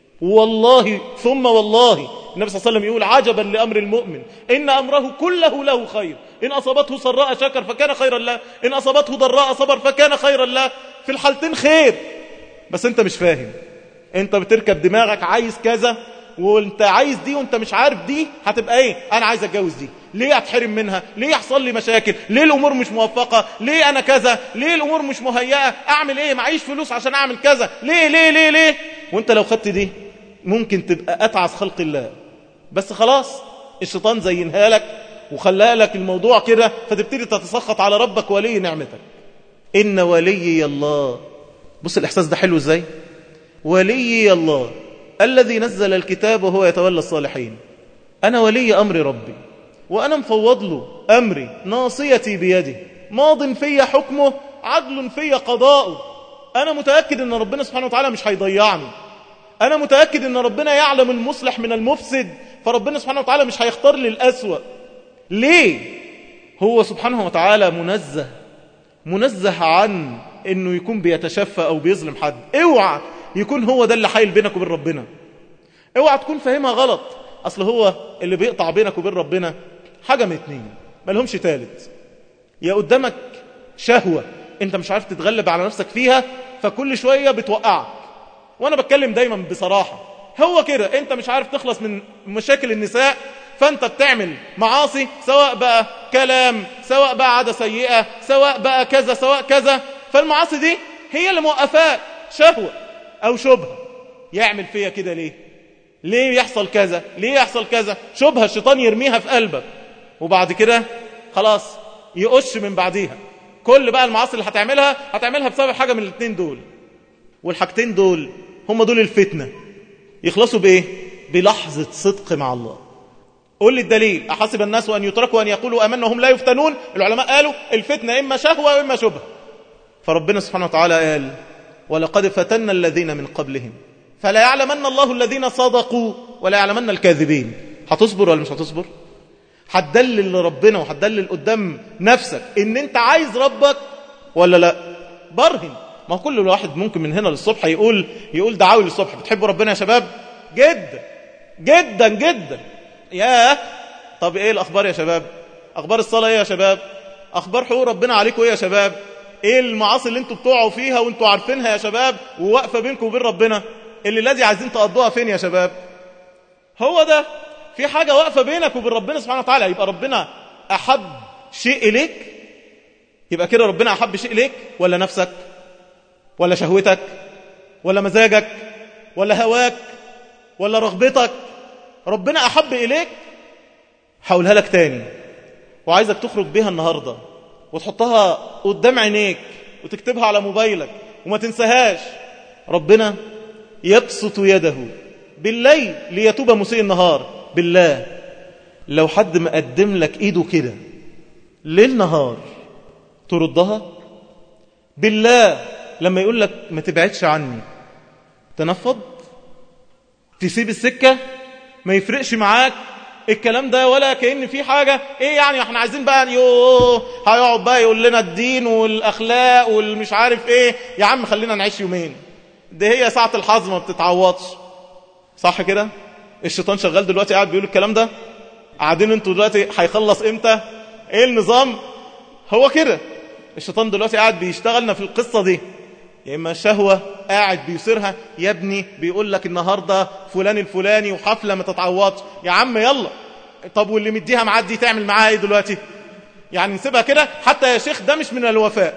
والله ثم والله النبي صلى الله عليه وسلم يقول عجبا لأمر المؤمن إن أمره كله له خير إن أصابته سراء شكر فكان خيرا له إن أصابته ضراء صبر فكان خيرا له في الحالتين خير بس أنت مش فاهم أنت بتركب دماغك عايز كذا وانت عايز دي وانت مش عارف دي هتبقى ايه انا عايز اتجوز دي ليه اتحرم منها ليه يحصل لي مشاكل ليه الامور مش موفقه ليه انا كذا ليه الامور مش مهيئه اعمل ايه معيش فلوس عشان اعمل كذا ليه ليه ليه ليه وانت لو خدت دي ممكن تبقى اتعس خلق الله بس خلاص الشيطان زينها لك وخلاها لك الموضوع كده فتبتدي تتسخط على ربك ولي نعمتك ان ولي الله بص الاحساس ده حلو ازاي ولي الله الذي نزل الكتاب وهو يتولى الصالحين أنا ولي أمر ربي وأنا مفوض له أمري ناصيتي بيده ماض في حكمه عدل في قضاؤه أنا متأكد أن ربنا سبحانه وتعالى مش هيضيعني أنا متأكد أن ربنا يعلم المصلح من المفسد فربنا سبحانه وتعالى مش هيختار لي الأسوأ ليه؟ هو سبحانه وتعالى منزه منزه عن أنه يكون بيتشفى أو بيظلم حد اوعى يكون هو ده اللي حايل بينك وبين ربنا اوعى تكون فاهمها غلط اصل هو اللي بيقطع بينك وبين ربنا حاجه من اتنين ملهمش تالت يا قدامك شهوه انت مش عارف تتغلب على نفسك فيها فكل شويه بتوقعك وانا بتكلم دايما بصراحه هو كده انت مش عارف تخلص من مشاكل النساء فانت بتعمل معاصي سواء بقى كلام سواء بقى عاده سيئه سواء بقى كذا سواء كذا فالمعاصي دي هي اللي موقفاك شهوه أو شبهة يعمل فيا كده ليه ليه يحصل كذا ليه يحصل كذا شبهة الشيطان يرميها في قلبك وبعد كده خلاص يقش من بعديها كل بقى المعاصي اللي هتعملها هتعملها بسبب حاجة من الاثنين دول والحاجتين دول هم دول الفتنة يخلصوا بإيه بلحظة صدق مع الله قول لي الدليل أحسب الناس أن يتركوا أن يقولوا أمنا وهم لا يفتنون العلماء قالوا الفتنة إما شهوة وإما شبهة فربنا سبحانه وتعالى قال ولقد فتنا الذين من قبلهم فلا يعلمن الله الذين صدقوا ولا يعلمن الكاذبين هتصبر ولا مش هتصبر هتدلل لربنا وهتدلل قدام نفسك ان انت عايز ربك ولا لا برهن ما كل واحد ممكن من هنا للصبح يقول يقول دعاوي للصبح بتحبوا ربنا يا شباب جدا جدا جدا يا طب ايه الاخبار يا شباب اخبار الصلاه ايه يا شباب اخبار حقوق ربنا عليكم ايه يا شباب ايه المعاصي اللي انتوا بتوعوا فيها وانتوا عارفينها يا شباب وواقفه بينكم وبين ربنا اللي الذي عايزين تقضوها فين يا شباب هو ده في حاجه واقفه بينك وبين ربنا سبحانه وتعالى يبقى ربنا احب شيء إليك يبقى كده ربنا أحب شيء إليك ولا نفسك ولا شهوتك ولا مزاجك ولا هواك ولا رغبتك ربنا أحب إليك حولها لك تاني وعايزك تخرج بيها النهاردة وتحطها قدام عينيك وتكتبها على موبايلك وما تنساهاش ربنا يبسط يده بالليل ليتوب مسيء النهار بالله لو حد مقدم لك ايده كده ليل نهار تردها بالله لما يقول لك ما تبعدش عني تنفض تسيب السكة ما يفرقش معاك الكلام ده ولا كأن في حاجة ايه يعني احنا عايزين بقى يوه هيقعد بقى يقول لنا الدين والاخلاق والمش عارف ايه يا عم خلينا نعيش يومين ده هي ساعة الحظ ما بتتعوضش صح كده الشيطان شغال دلوقتي قاعد بيقول الكلام ده قاعدين انتوا دلوقتي هيخلص امتى ايه النظام هو كده الشيطان دلوقتي قاعد بيشتغلنا في القصة دي يا إما شهوة قاعد بيصيرها يا ابني بيقول لك النهاردة فلان الفلاني وحفلة ما تتعوضش يا عم يلا طب واللي مديها معدي تعمل معاها ايه دلوقتي يعني نسيبها كده حتى يا شيخ ده مش من الوفاء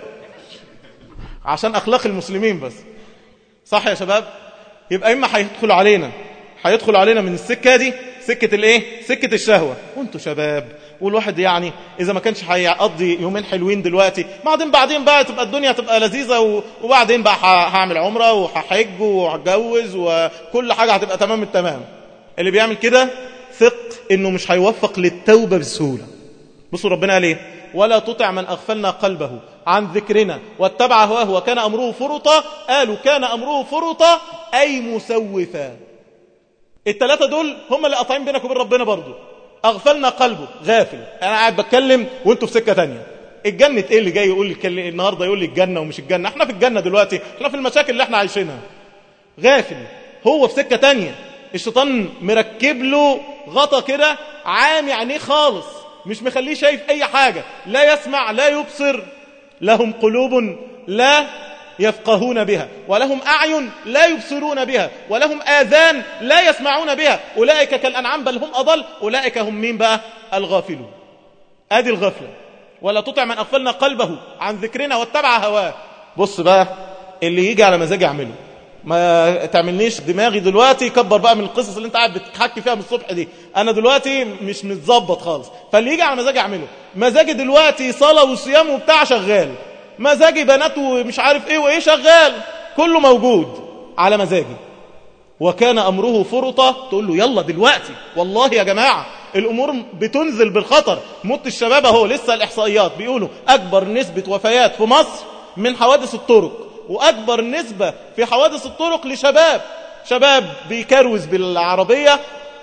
عشان أخلاق المسلمين بس صح يا شباب يبقى إما هيدخل علينا هيدخل علينا من السكة دي سكة الايه سكة الشهوة وانتوا شباب والواحد يعني اذا ما كانش هيقضي يومين حلوين دلوقتي بعدين بعدين بقى تبقى الدنيا تبقى لذيذة وبعدين بقى هعمل عمرة وهحج وهتجوز وكل حاجة هتبقى تمام التمام اللي بيعمل كده ثق انه مش هيوفق للتوبة بسهولة بصوا ربنا قال ايه ولا تطع من اغفلنا قلبه عن ذكرنا واتبع هواه وكان امره فرطا قالوا كان امره فرطا اي مسوفا الثلاثة دول هم اللي قاطعين بينك وبين ربنا برضو أغفلنا قلبه غافل أنا قاعد بتكلم وانتوا في سكة تانية الجنة ايه اللي جاي يقول لي النهاردة يقول لي الجنة ومش الجنة احنا في الجنة دلوقتي احنا في المشاكل اللي احنا عايشينها غافل هو في سكة تانية الشيطان مركب له غطا كده عامي عينيه خالص مش مخليه شايف اي حاجة لا يسمع لا يبصر لهم قلوب لا يفقهون بها ولهم أعين لا يبصرون بها ولهم آذان لا يسمعون بها أولئك كالأنعام بل هم أضل أولئك هم مين بقى الغافلون آدي الغفلة ولا تطع من أغفلنا قلبه عن ذكرنا واتبع هواه بص بقى اللي يجي على مزاجي اعمله ما تعملنيش دماغي دلوقتي كبر بقى من القصص اللي انت قاعد بتحكي فيها من الصبح دي انا دلوقتي مش متظبط خالص فاللي يجي على مزاجي اعمله مزاجي دلوقتي صلاه وصيام وبتاع شغال مزاجي بنات ومش عارف ايه وايه شغال كله موجود على مزاجي وكان امره فرطة تقول له يلا دلوقتي والله يا جماعة الامور بتنزل بالخطر موت الشباب اهو لسه الاحصائيات بيقولوا اكبر نسبة وفيات في مصر من حوادث الطرق واكبر نسبة في حوادث الطرق لشباب شباب بيكروز بالعربية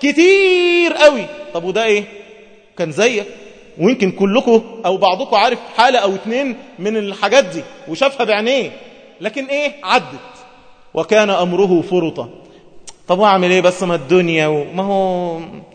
كتير قوي طب وده ايه كان زيك ويمكن كلكم او بعضكم عارف حالة او اتنين من الحاجات دي وشافها بعينيه لكن ايه عدت وكان امره فرطا طب اعمل ايه بس ما الدنيا وما هو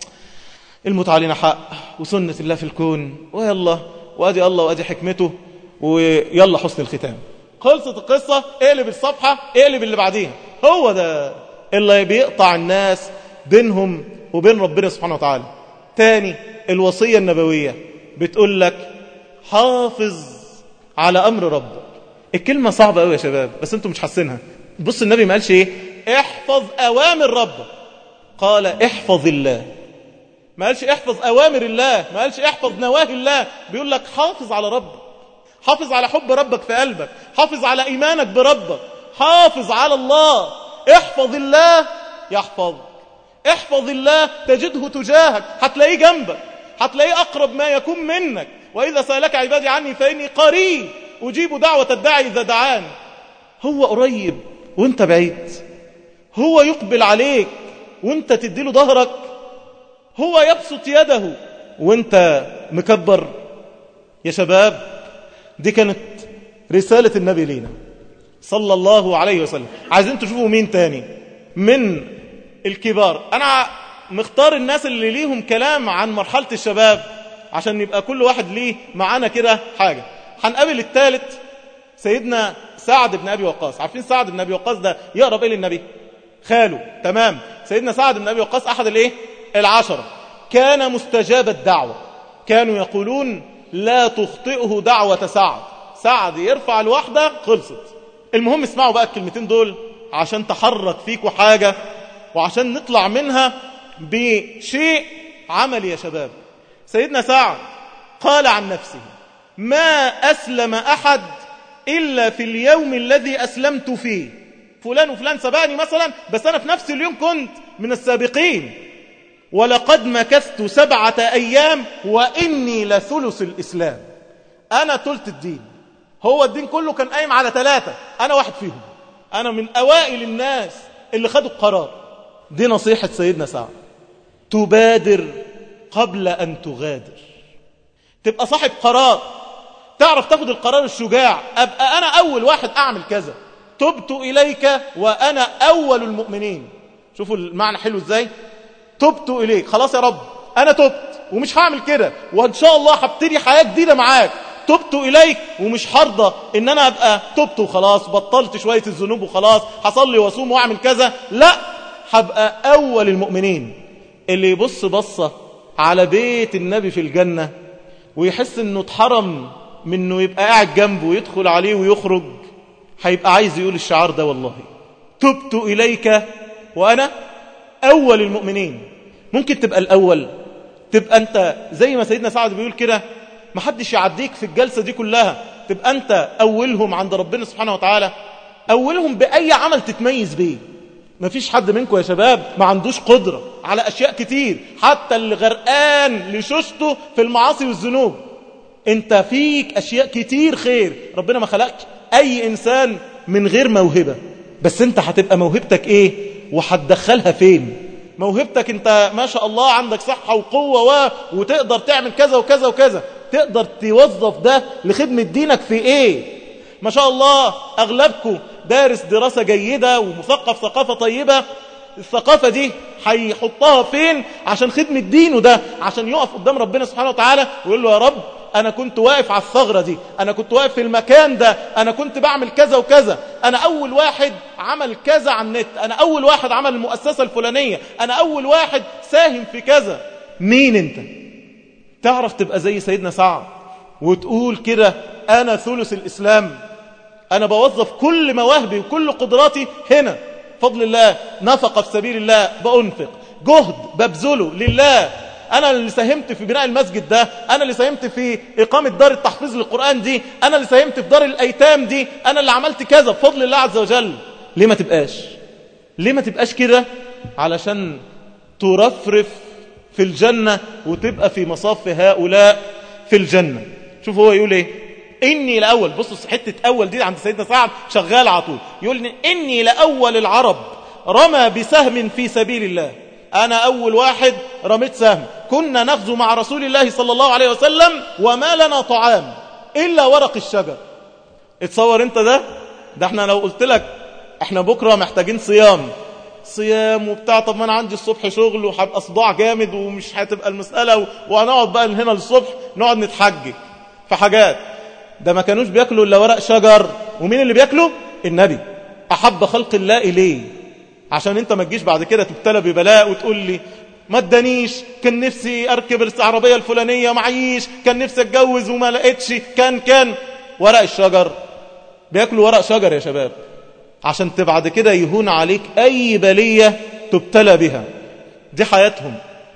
الموت علينا حق وسنة الله في الكون ويلا وادي الله وادي حكمته ويلا حسن الختام خلصت القصة اقلب الصفحة اقلب اللي بعديها هو ده اللي بيقطع الناس بينهم وبين ربنا سبحانه وتعالى تاني الوصية النبوية بتقول لك حافظ على أمر ربك الكلمة صعبة قوي يا شباب بس انتم مش حاسينها بص النبي ما قالش ايه احفظ أوامر ربك قال احفظ الله ما قالش احفظ أوامر الله ما قالش احفظ نواهي الله بيقول لك حافظ على ربك حافظ على حب ربك في قلبك حافظ على إيمانك بربك حافظ على الله احفظ الله يحفظك احفظ الله تجده تجاهك هتلاقيه جنبك هتلاقيه أقرب ما يكون منك وإذا سألك عبادي عني فإني قريب أجيب دعوة الداعي إذا دعان هو قريب وانت بعيد هو يقبل عليك وانت تديله ظهرك هو يبسط يده وانت مكبر يا شباب دي كانت رسالة النبي لينا صلى الله عليه وسلم عايزين تشوفوا مين تاني من الكبار أنا مختار الناس اللي ليهم كلام عن مرحلة الشباب عشان يبقى كل واحد ليه معانا كده حاجة هنقابل الثالث سيدنا سعد بن أبي وقاص عارفين سعد بن أبي وقاص ده يقرب إيه للنبي خاله تمام سيدنا سعد بن أبي وقاص أحد الإيه العشرة كان مستجاب الدعوة كانوا يقولون لا تخطئه دعوة سعد سعد يرفع الوحدة خلصت المهم اسمعوا بقى الكلمتين دول عشان تحرك فيكوا حاجة وعشان نطلع منها بشيء عملي يا شباب سيدنا سعد قال عن نفسه ما أسلم أحد إلا في اليوم الذي أسلمت فيه فلان وفلان سبقني مثلا بس أنا في نفس اليوم كنت من السابقين ولقد مكثت سبعة أيام وإني لثلث الإسلام أنا تلت الدين هو الدين كله كان قايم على ثلاثة أنا واحد فيهم أنا من أوائل الناس اللي خدوا القرار دي نصيحة سيدنا سعد تبادر قبل أن تغادر تبقى صاحب قرار تعرف تاخد القرار الشجاع أبقى أنا أول واحد أعمل كذا تبت إليك وأنا أول المؤمنين شوفوا المعنى حلو إزاي تبت إليك خلاص يا رب أنا تبت ومش هعمل كده وإن شاء الله هبتدي حياة جديدة معاك تبت إليك ومش هرضى إن أنا أبقى تبت وخلاص بطلت شوية الذنوب وخلاص حصلي وأصوم وأعمل كذا لا هبقى أول المؤمنين اللي يبص بصة على بيت النبي في الجنة ويحس إنه اتحرم منه يبقى قاعد جنبه ويدخل عليه ويخرج هيبقى عايز يقول الشعار ده والله تبت إليك وأنا أول المؤمنين ممكن تبقى الأول تبقى أنت زي ما سيدنا سعد بيقول كده ما حدش يعديك في الجلسة دي كلها تبقى أنت أولهم عند ربنا سبحانه وتعالى أولهم بأي عمل تتميز بيه ما فيش حد منكم يا شباب ما عندوش قدرة على أشياء كتير حتى اللي غرقان لشوشته في المعاصي والذنوب انت فيك أشياء كتير خير ربنا ما خلقش أي إنسان من غير موهبة بس انت هتبقى موهبتك ايه وهتدخلها فين موهبتك انت ما شاء الله عندك صحة وقوة و... وتقدر تعمل كذا وكذا وكذا تقدر توظف ده لخدمة دينك في ايه ما شاء الله اغلبكم دارس دراسة جيدة ومثقف ثقافة طيبة الثقافة دي هيحطها فين عشان خدمة دينه ده عشان يقف قدام ربنا سبحانه وتعالى ويقول له يا رب أنا كنت واقف على الثغرة دي أنا كنت واقف في المكان ده أنا كنت بعمل كذا وكذا أنا أول واحد عمل كذا على النت أنا أول واحد عمل المؤسسة الفلانية أنا أول واحد ساهم في كذا مين أنت تعرف تبقى زي سيدنا سعد وتقول كده أنا ثلث الإسلام أنا بوظف كل مواهبي وكل قدراتي هنا فضل الله نفق في سبيل الله بأنفق جهد ببذله لله أنا اللي ساهمت في بناء المسجد ده أنا اللي ساهمت في إقامة دار التحفيظ للقرآن دي أنا اللي ساهمت في دار الأيتام دي أنا اللي عملت كذا بفضل الله عز وجل ليه ما تبقاش ليه ما تبقاش كده علشان ترفرف في الجنة وتبقى في مصاف هؤلاء في الجنة شوف هو يقول ايه إني لأول بصوا حتة أول دي عند سيدنا سعد شغال على طول يقول إني لأول العرب رمى بسهم في سبيل الله أنا أول واحد رميت سهم كنا نغزو مع رسول الله صلى الله عليه وسلم وما لنا طعام إلا ورق الشجر اتصور انت ده ده احنا لو قلت لك احنا بكرة محتاجين صيام صيام وبتاع طب ما انا عندي الصبح شغل وهبقى صداع جامد ومش هتبقى المسألة وهنقعد بقى هنا للصبح نقعد نتحجج في حاجات ده ما كانوش بياكلوا الا ورق شجر ومين اللي بياكله النبي احب خلق الله اليه عشان انت ما تجيش بعد كده تبتلى ببلاء وتقول لي ما ادانيش كان نفسي اركب العربيه الفلانيه معيش كان نفسي اتجوز وما لقيتش كان كان ورق الشجر بياكلوا ورق شجر يا شباب عشان بعد كده يهون عليك اي بليه تبتلى بها دي حياتهم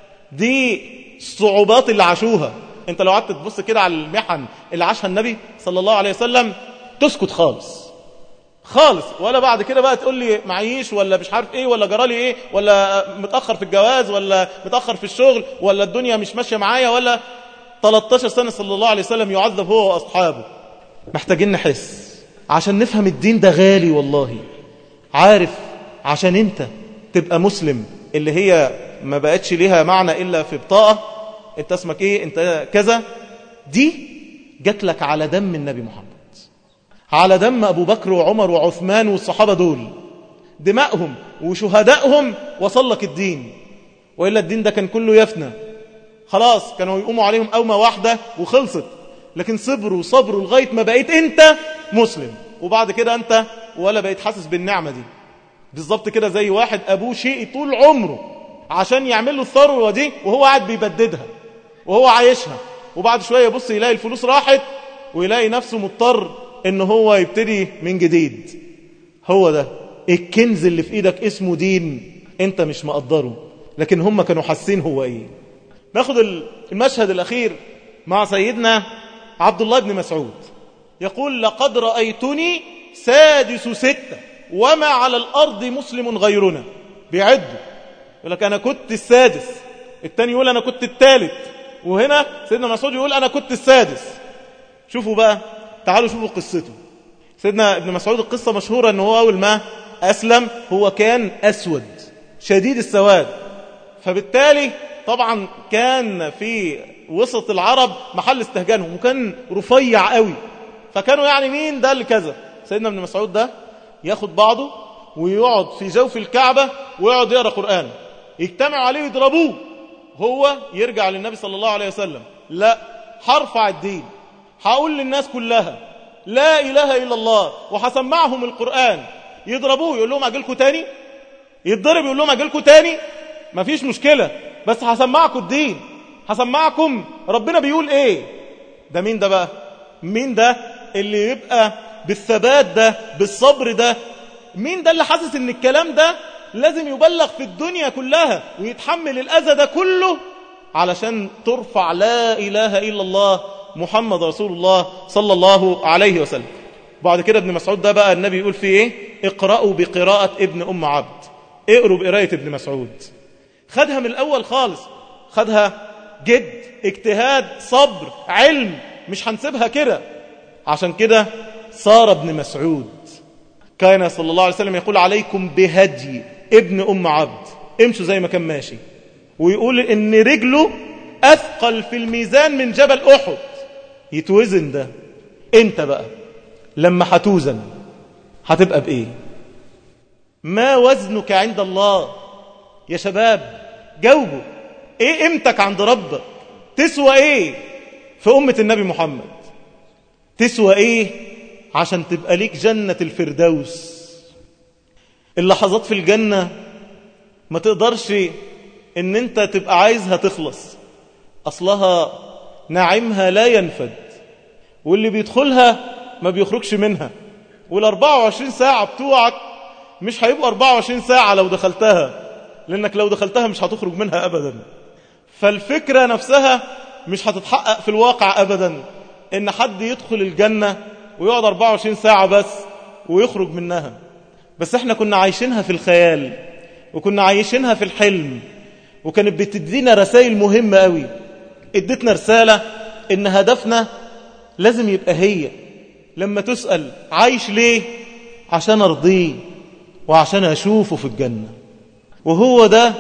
دي الصعوبات اللي عاشوها انت لو قعدت تبص كده على المحن اللي عاشها النبي صلى الله عليه وسلم تسكت خالص خالص ولا بعد كده بقى تقول لي معيش ولا مش عارف ايه ولا جرالي ايه ولا متأخر في الجواز ولا متأخر في الشغل ولا الدنيا مش ماشية معايا ولا 13 سنة صلى الله عليه وسلم يعذب هو وأصحابه محتاجين نحس عشان نفهم الدين ده غالي والله عارف عشان انت تبقى مسلم اللي هي ما بقتش ليها معنى إلا في بطاقة انت اسمك ايه انت كذا دي جات لك على دم النبي محمد على دم أبو بكر وعمر وعثمان والصحابة دول دمائهم وشهدائهم وصل لك الدين وإلا الدين ده كان كله يفنى خلاص كانوا يقوموا عليهم أومة واحدة وخلصت لكن صبروا وصبروا لغاية ما بقيت أنت مسلم وبعد كده أنت ولا بقيت حاسس بالنعمة دي بالظبط كده زي واحد أبوه شيء طول عمره عشان يعمل له الثروة دي وهو قاعد بيبددها وهو عايشها وبعد شوية يبص يلاقي الفلوس راحت ويلاقي نفسه مضطر ان هو يبتدي من جديد هو ده الكنز اللي في ايدك اسمه دين انت مش مقدره لكن هم كانوا حاسين هو ايه ناخد المشهد الاخير مع سيدنا عبد الله بن مسعود يقول لقد رأيتني سادس ستة وما على الأرض مسلم غيرنا بيعدوا يقول لك أنا كنت السادس التاني يقول أنا كنت الثالث وهنا سيدنا مسعود يقول أنا كنت السادس شوفوا بقى تعالوا شوفوا قصته سيدنا ابن مسعود القصة مشهورة أنه هو أول ما أسلم هو كان أسود شديد السواد فبالتالي طبعا كان في وسط العرب محل استهجانهم وكان رفيع قوي فكانوا يعني مين ده اللي كذا سيدنا ابن مسعود ده ياخد بعضه ويقعد في جوف الكعبة ويقعد يقرأ قرآن يجتمعوا عليه يضربوه هو يرجع للنبي صلى الله عليه وسلم لا هرفع الدين هقول للناس كلها لا إله إلا الله وهسمعهم القرآن يضربوه يقول لهم أجلكم تاني يتضرب يقول لهم أجلكم تاني مفيش مشكلة بس هسمعكم الدين هسمعكم ربنا بيقول ايه ده مين ده بقى مين ده اللي يبقى بالثبات ده بالصبر ده مين ده اللي حاسس ان الكلام ده لازم يبلغ في الدنيا كلها ويتحمل الأذى ده كله علشان ترفع لا إله إلا الله محمد رسول الله صلى الله عليه وسلم بعد كده ابن مسعود ده بقى النبي يقول فيه ايه اقرأوا بقراءة ابن أم عبد اقروا بقراية ابن مسعود خدها من الأول خالص خدها جد اجتهاد صبر علم مش هنسيبها كده عشان كده صار ابن مسعود كان صلى الله عليه وسلم يقول عليكم بهدي ابن أم عبد امشوا زي ما كان ماشي ويقول ان رجله أثقل في الميزان من جبل أحد يتوزن ده انت بقى لما هتوزن هتبقى بإيه ما وزنك عند الله يا شباب جاوبوا ايه قيمتك عند ربك تسوى ايه في أمة النبي محمد تسوى ايه عشان تبقى ليك جنة الفردوس اللحظات في الجنة ما تقدرش ان انت تبقى عايزها تخلص اصلها نعيمها لا ينفد واللي بيدخلها ما بيخرجش منها وال24 ساعة بتوعك مش هيبقوا 24 ساعة لو دخلتها لانك لو دخلتها مش هتخرج منها ابدا فالفكرة نفسها مش هتتحقق في الواقع ابدا ان حد يدخل الجنة ويقعد 24 ساعة بس ويخرج منها بس احنا كنا عايشينها في الخيال وكنا عايشينها في الحلم وكانت بتدينا رسائل مهمة قوي ادتنا رسالة ان هدفنا لازم يبقى هي لما تسأل عايش ليه عشان ارضيه وعشان اشوفه في الجنة وهو ده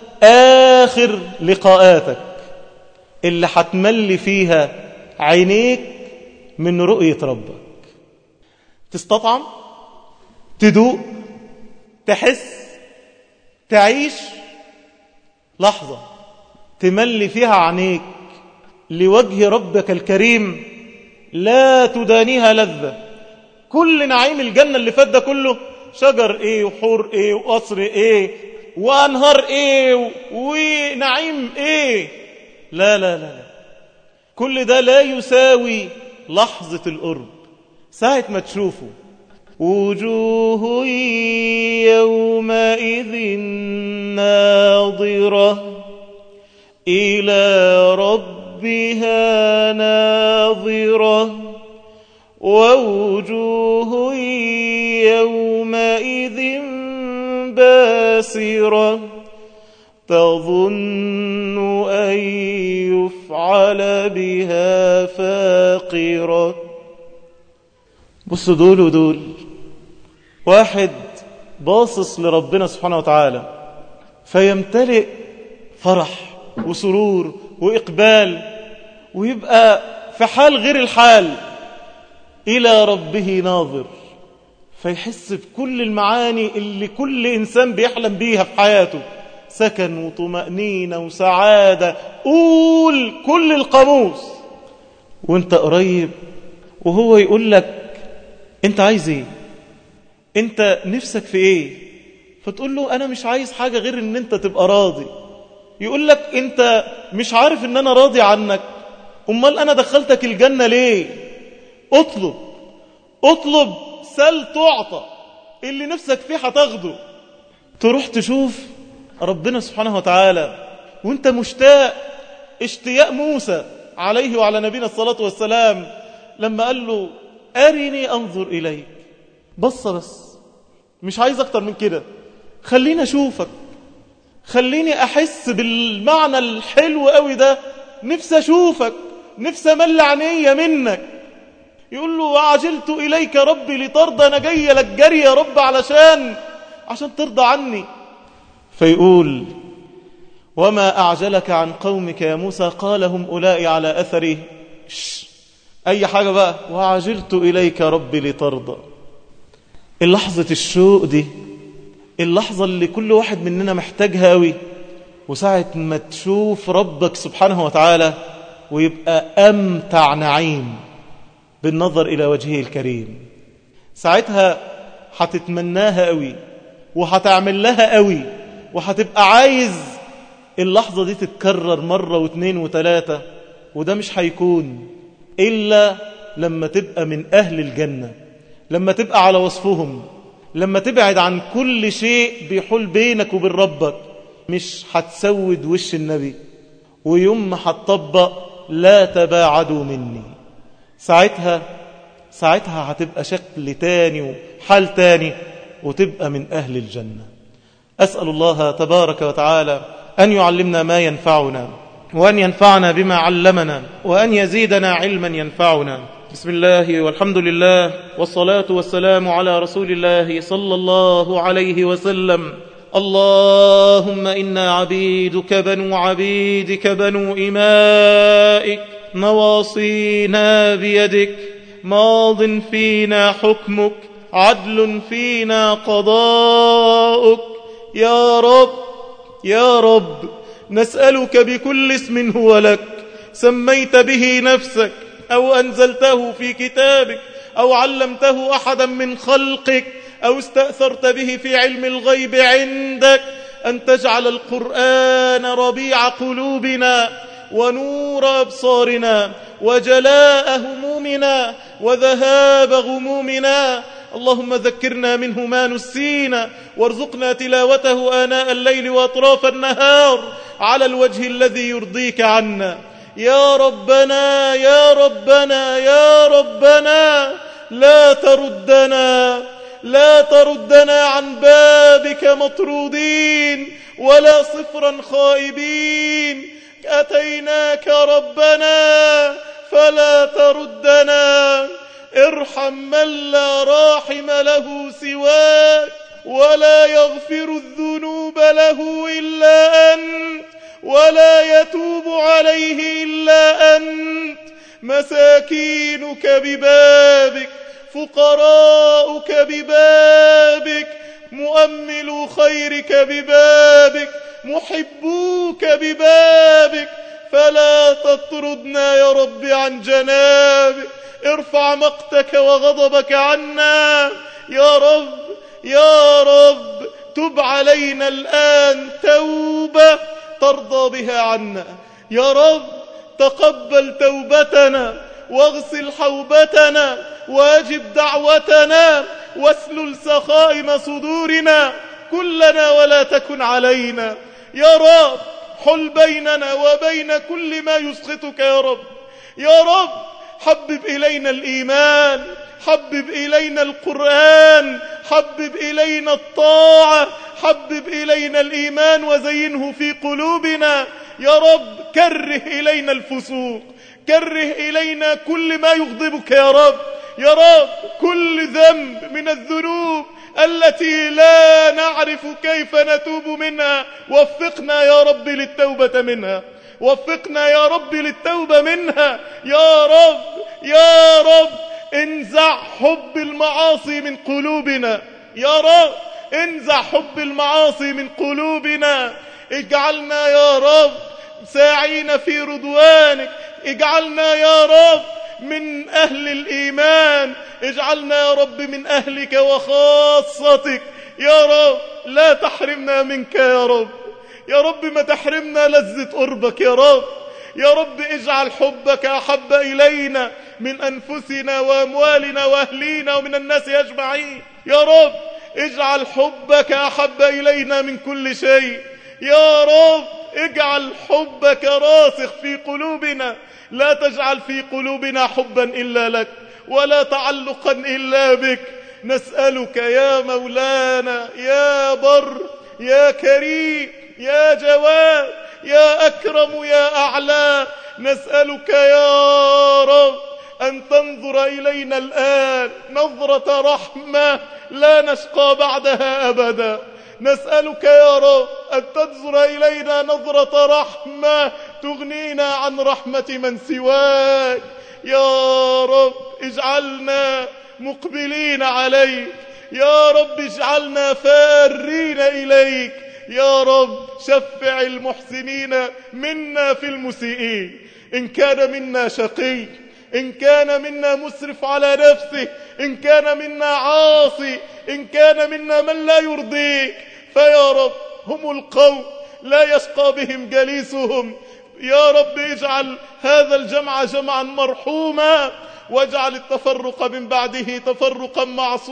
آخر لقاءاتك اللي هتملي فيها عينيك من رؤية ربك تستطعم تدوق تحس تعيش لحظة تملي فيها عينيك لوجه ربك الكريم لا تدانيها لذة كل نعيم الجنة اللي فات ده كله شجر ايه وحور ايه وقصر ايه وانهار ايه ونعيم ايه لا لا لا لا كل ده لا يساوي لحظة القرب ساعة ما تشوفه وجوه يومئذ ناظرة إلى ربها ناظرة ووجوه يومئذ باسرة تظن أن يفعل بها فاقرة بص دول ودول واحد باصص لربنا سبحانه وتعالى فيمتلئ فرح وسرور وإقبال ويبقى في حال غير الحال إلى ربه ناظر فيحس بكل المعاني اللي كل إنسان بيحلم بيها في حياته سكن وطمأنينة وسعادة قول كل القاموس وانت قريب وهو يقول لك انت عايز ايه انت نفسك في ايه فتقول له انا مش عايز حاجة غير ان انت تبقى راضي يقول لك انت مش عارف ان انا راضي عنك أمال أنا دخلتك الجنة ليه اطلب اطلب سل تعطى اللي نفسك فيه هتاخده تروح تشوف ربنا سبحانه وتعالى وانت مشتاق اشتياق موسى عليه وعلى نبينا الصلاة والسلام لما قال له أرني أنظر إليك بص بس مش عايز أكتر من كده خليني أشوفك خليني أحس بالمعنى الحلو قوي ده نفسي أشوفك نفسي أمل عينيا منك يقول له وعجلت إليك ربي لترضى أنا جاي لك جري يا رب علشان عشان ترضى عني فيقول وما أعجلك عن قومك يا موسى قال هم أولئي على أثري أي حاجة بقى وعجلت إليك ربي لترضى اللحظة الشوق دي اللحظة اللي كل واحد مننا محتاجها أوي وساعة ما تشوف ربك سبحانه وتعالى ويبقى أمتع نعيم بالنظر إلى وجهه الكريم ساعتها هتتمناها قوي وهتعمل لها قوي وهتبقى عايز اللحظة دي تتكرر مرة واثنين وثلاثة وده مش هيكون إلا لما تبقى من أهل الجنة لما تبقى على وصفهم لما تبعد عن كل شيء بيحول بينك وبين ربك مش هتسود وش النبي ويوم ما هتطبق لا تباعدوا مني ساعتها ساعتها هتبقى شكل تاني وحال تاني وتبقى من أهل الجنة أسأل الله تبارك وتعالى أن يعلمنا ما ينفعنا وأن ينفعنا بما علمنا وأن يزيدنا علما ينفعنا بسم الله والحمد لله والصلاة والسلام على رسول الله صلى الله عليه وسلم اللهم إنا عبيدك بنو عبيدك بنو إمائك نواصينا بيدك ماض فينا حكمك عدل فينا قضاؤك يا رب يا رب نسألك بكل اسم هو لك سميت به نفسك أو أنزلته في كتابك أو علمته أحدا من خلقك أو استأثرت به في علم الغيب عندك أن تجعل القرآن ربيع قلوبنا ونور أبصارنا وجلاء همومنا وذهاب غمومنا اللهم ذكرنا منه ما نسينا وارزقنا تلاوته آناء الليل وأطراف النهار على الوجه الذي يرضيك عنا يا ربنا يا ربنا يا ربنا لا تردنا لا تردنا عن بابك مطرودين ولا صفرا خائبين أتيناك ربنا فلا تردنا ارحم من لا راحم له سواك ولا يغفر الذنوب له إلا أنت ولا يتوب عليه إلا أنت مساكينك ببابك فقراؤك ببابك مؤمل خيرك ببابك محبوك ببابك فلا تطردنا يا رب عن جنابك ارفع مقتك وغضبك عنا يا رب يا رب تب علينا الآن توبة ترضى بها عنا يا رب تقبل توبتنا واغسل حوبتنا واجب دعوتنا واسلل سخائم صدورنا كلنا ولا تكن علينا يا رب حل بيننا وبين كل ما يسخطك يا رب يا رب حبب إلينا الإيمان حبب إلينا القرآن حبب إلينا الطاعة حبب إلينا الإيمان وزينه في قلوبنا يا رب كره إلينا الفسوق كره إلينا كل ما يغضبك يا رب يا رب كل ذنب من الذنوب التي لا نعرف كيف نتوب منها وفقنا يا رب للتوبة منها وفقنا يا رب للتوبة منها يا رب يا رب انزع حب المعاصي من قلوبنا يا رب انزع حب المعاصي من قلوبنا اجعلنا يا رب ساعين في رضوانك اجعلنا يا رب من أهل الإيمان اجعلنا يا رب من أهلك وخاصتك يا رب لا تحرمنا منك يا رب يا رب ما تحرمنا لذة قربك يا رب يا رب اجعل حبك أحب إلينا من أنفسنا وأموالنا وأهلينا ومن الناس أجمعين يا رب اجعل حبك أحب إلينا من كل شيء يا رب اجعل حبك راسخ في قلوبنا لا تجعل في قلوبنا حبا إلا لك ولا تعلقا إلا بك نسألك يا مولانا يا بر يا كريم يا جواد يا أكرم يا أعلى نسألك يا رب أن تنظر إلينا الآن نظرة رحمة لا نشقى بعدها أبدا نسألك يا رب أن تنظر إلينا نظرة رحمة تغنينا عن رحمة من سواك يا رب اجعلنا مقبلين عليك يا رب اجعلنا فارين إليك يا رب شفع المحسنين منا في المسيئين إن كان منا شقي إن كان منا مسرف على نفسه إن كان منا عاصي إن كان منا من لا يرضيك فيا رب هم القوم لا يشقى بهم جليسهم يا رب اجعل هذا الجمع جمعا مرحوما واجعل التفرق من بعده تفرقا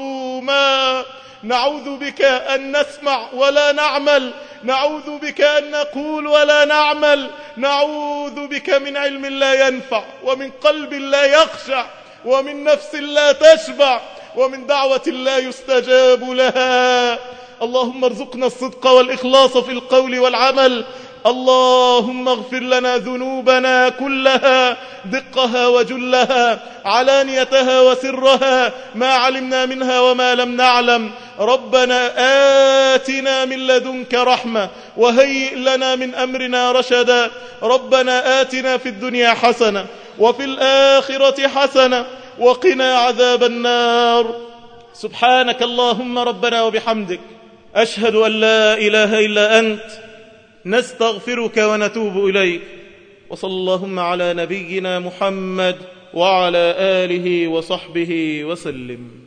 معصوما نعوذ بك أن نسمع ولا نعمل نعوذ بك أن نقول ولا نعمل نعوذ بك من علم لا ينفع ومن قلب لا يخشع ومن نفس لا تشبع ومن دعوة لا يستجاب لها اللهم ارزقنا الصدق والإخلاص في القول والعمل اللهم اغفر لنا ذنوبنا كلها دقها وجلها علانيتها وسرها ما علمنا منها وما لم نعلم ربنا آتنا من لدنك رحمة وهيئ لنا من أمرنا رشدا ربنا آتنا في الدنيا حسنة وفي الآخرة حسنة وقنا عذاب النار سبحانك اللهم ربنا وبحمدك أشهد أن لا إله إلا أنت نستغفرك ونتوب إليك وصلى اللهم على نبينا محمد وعلى آله وصحبه وسلم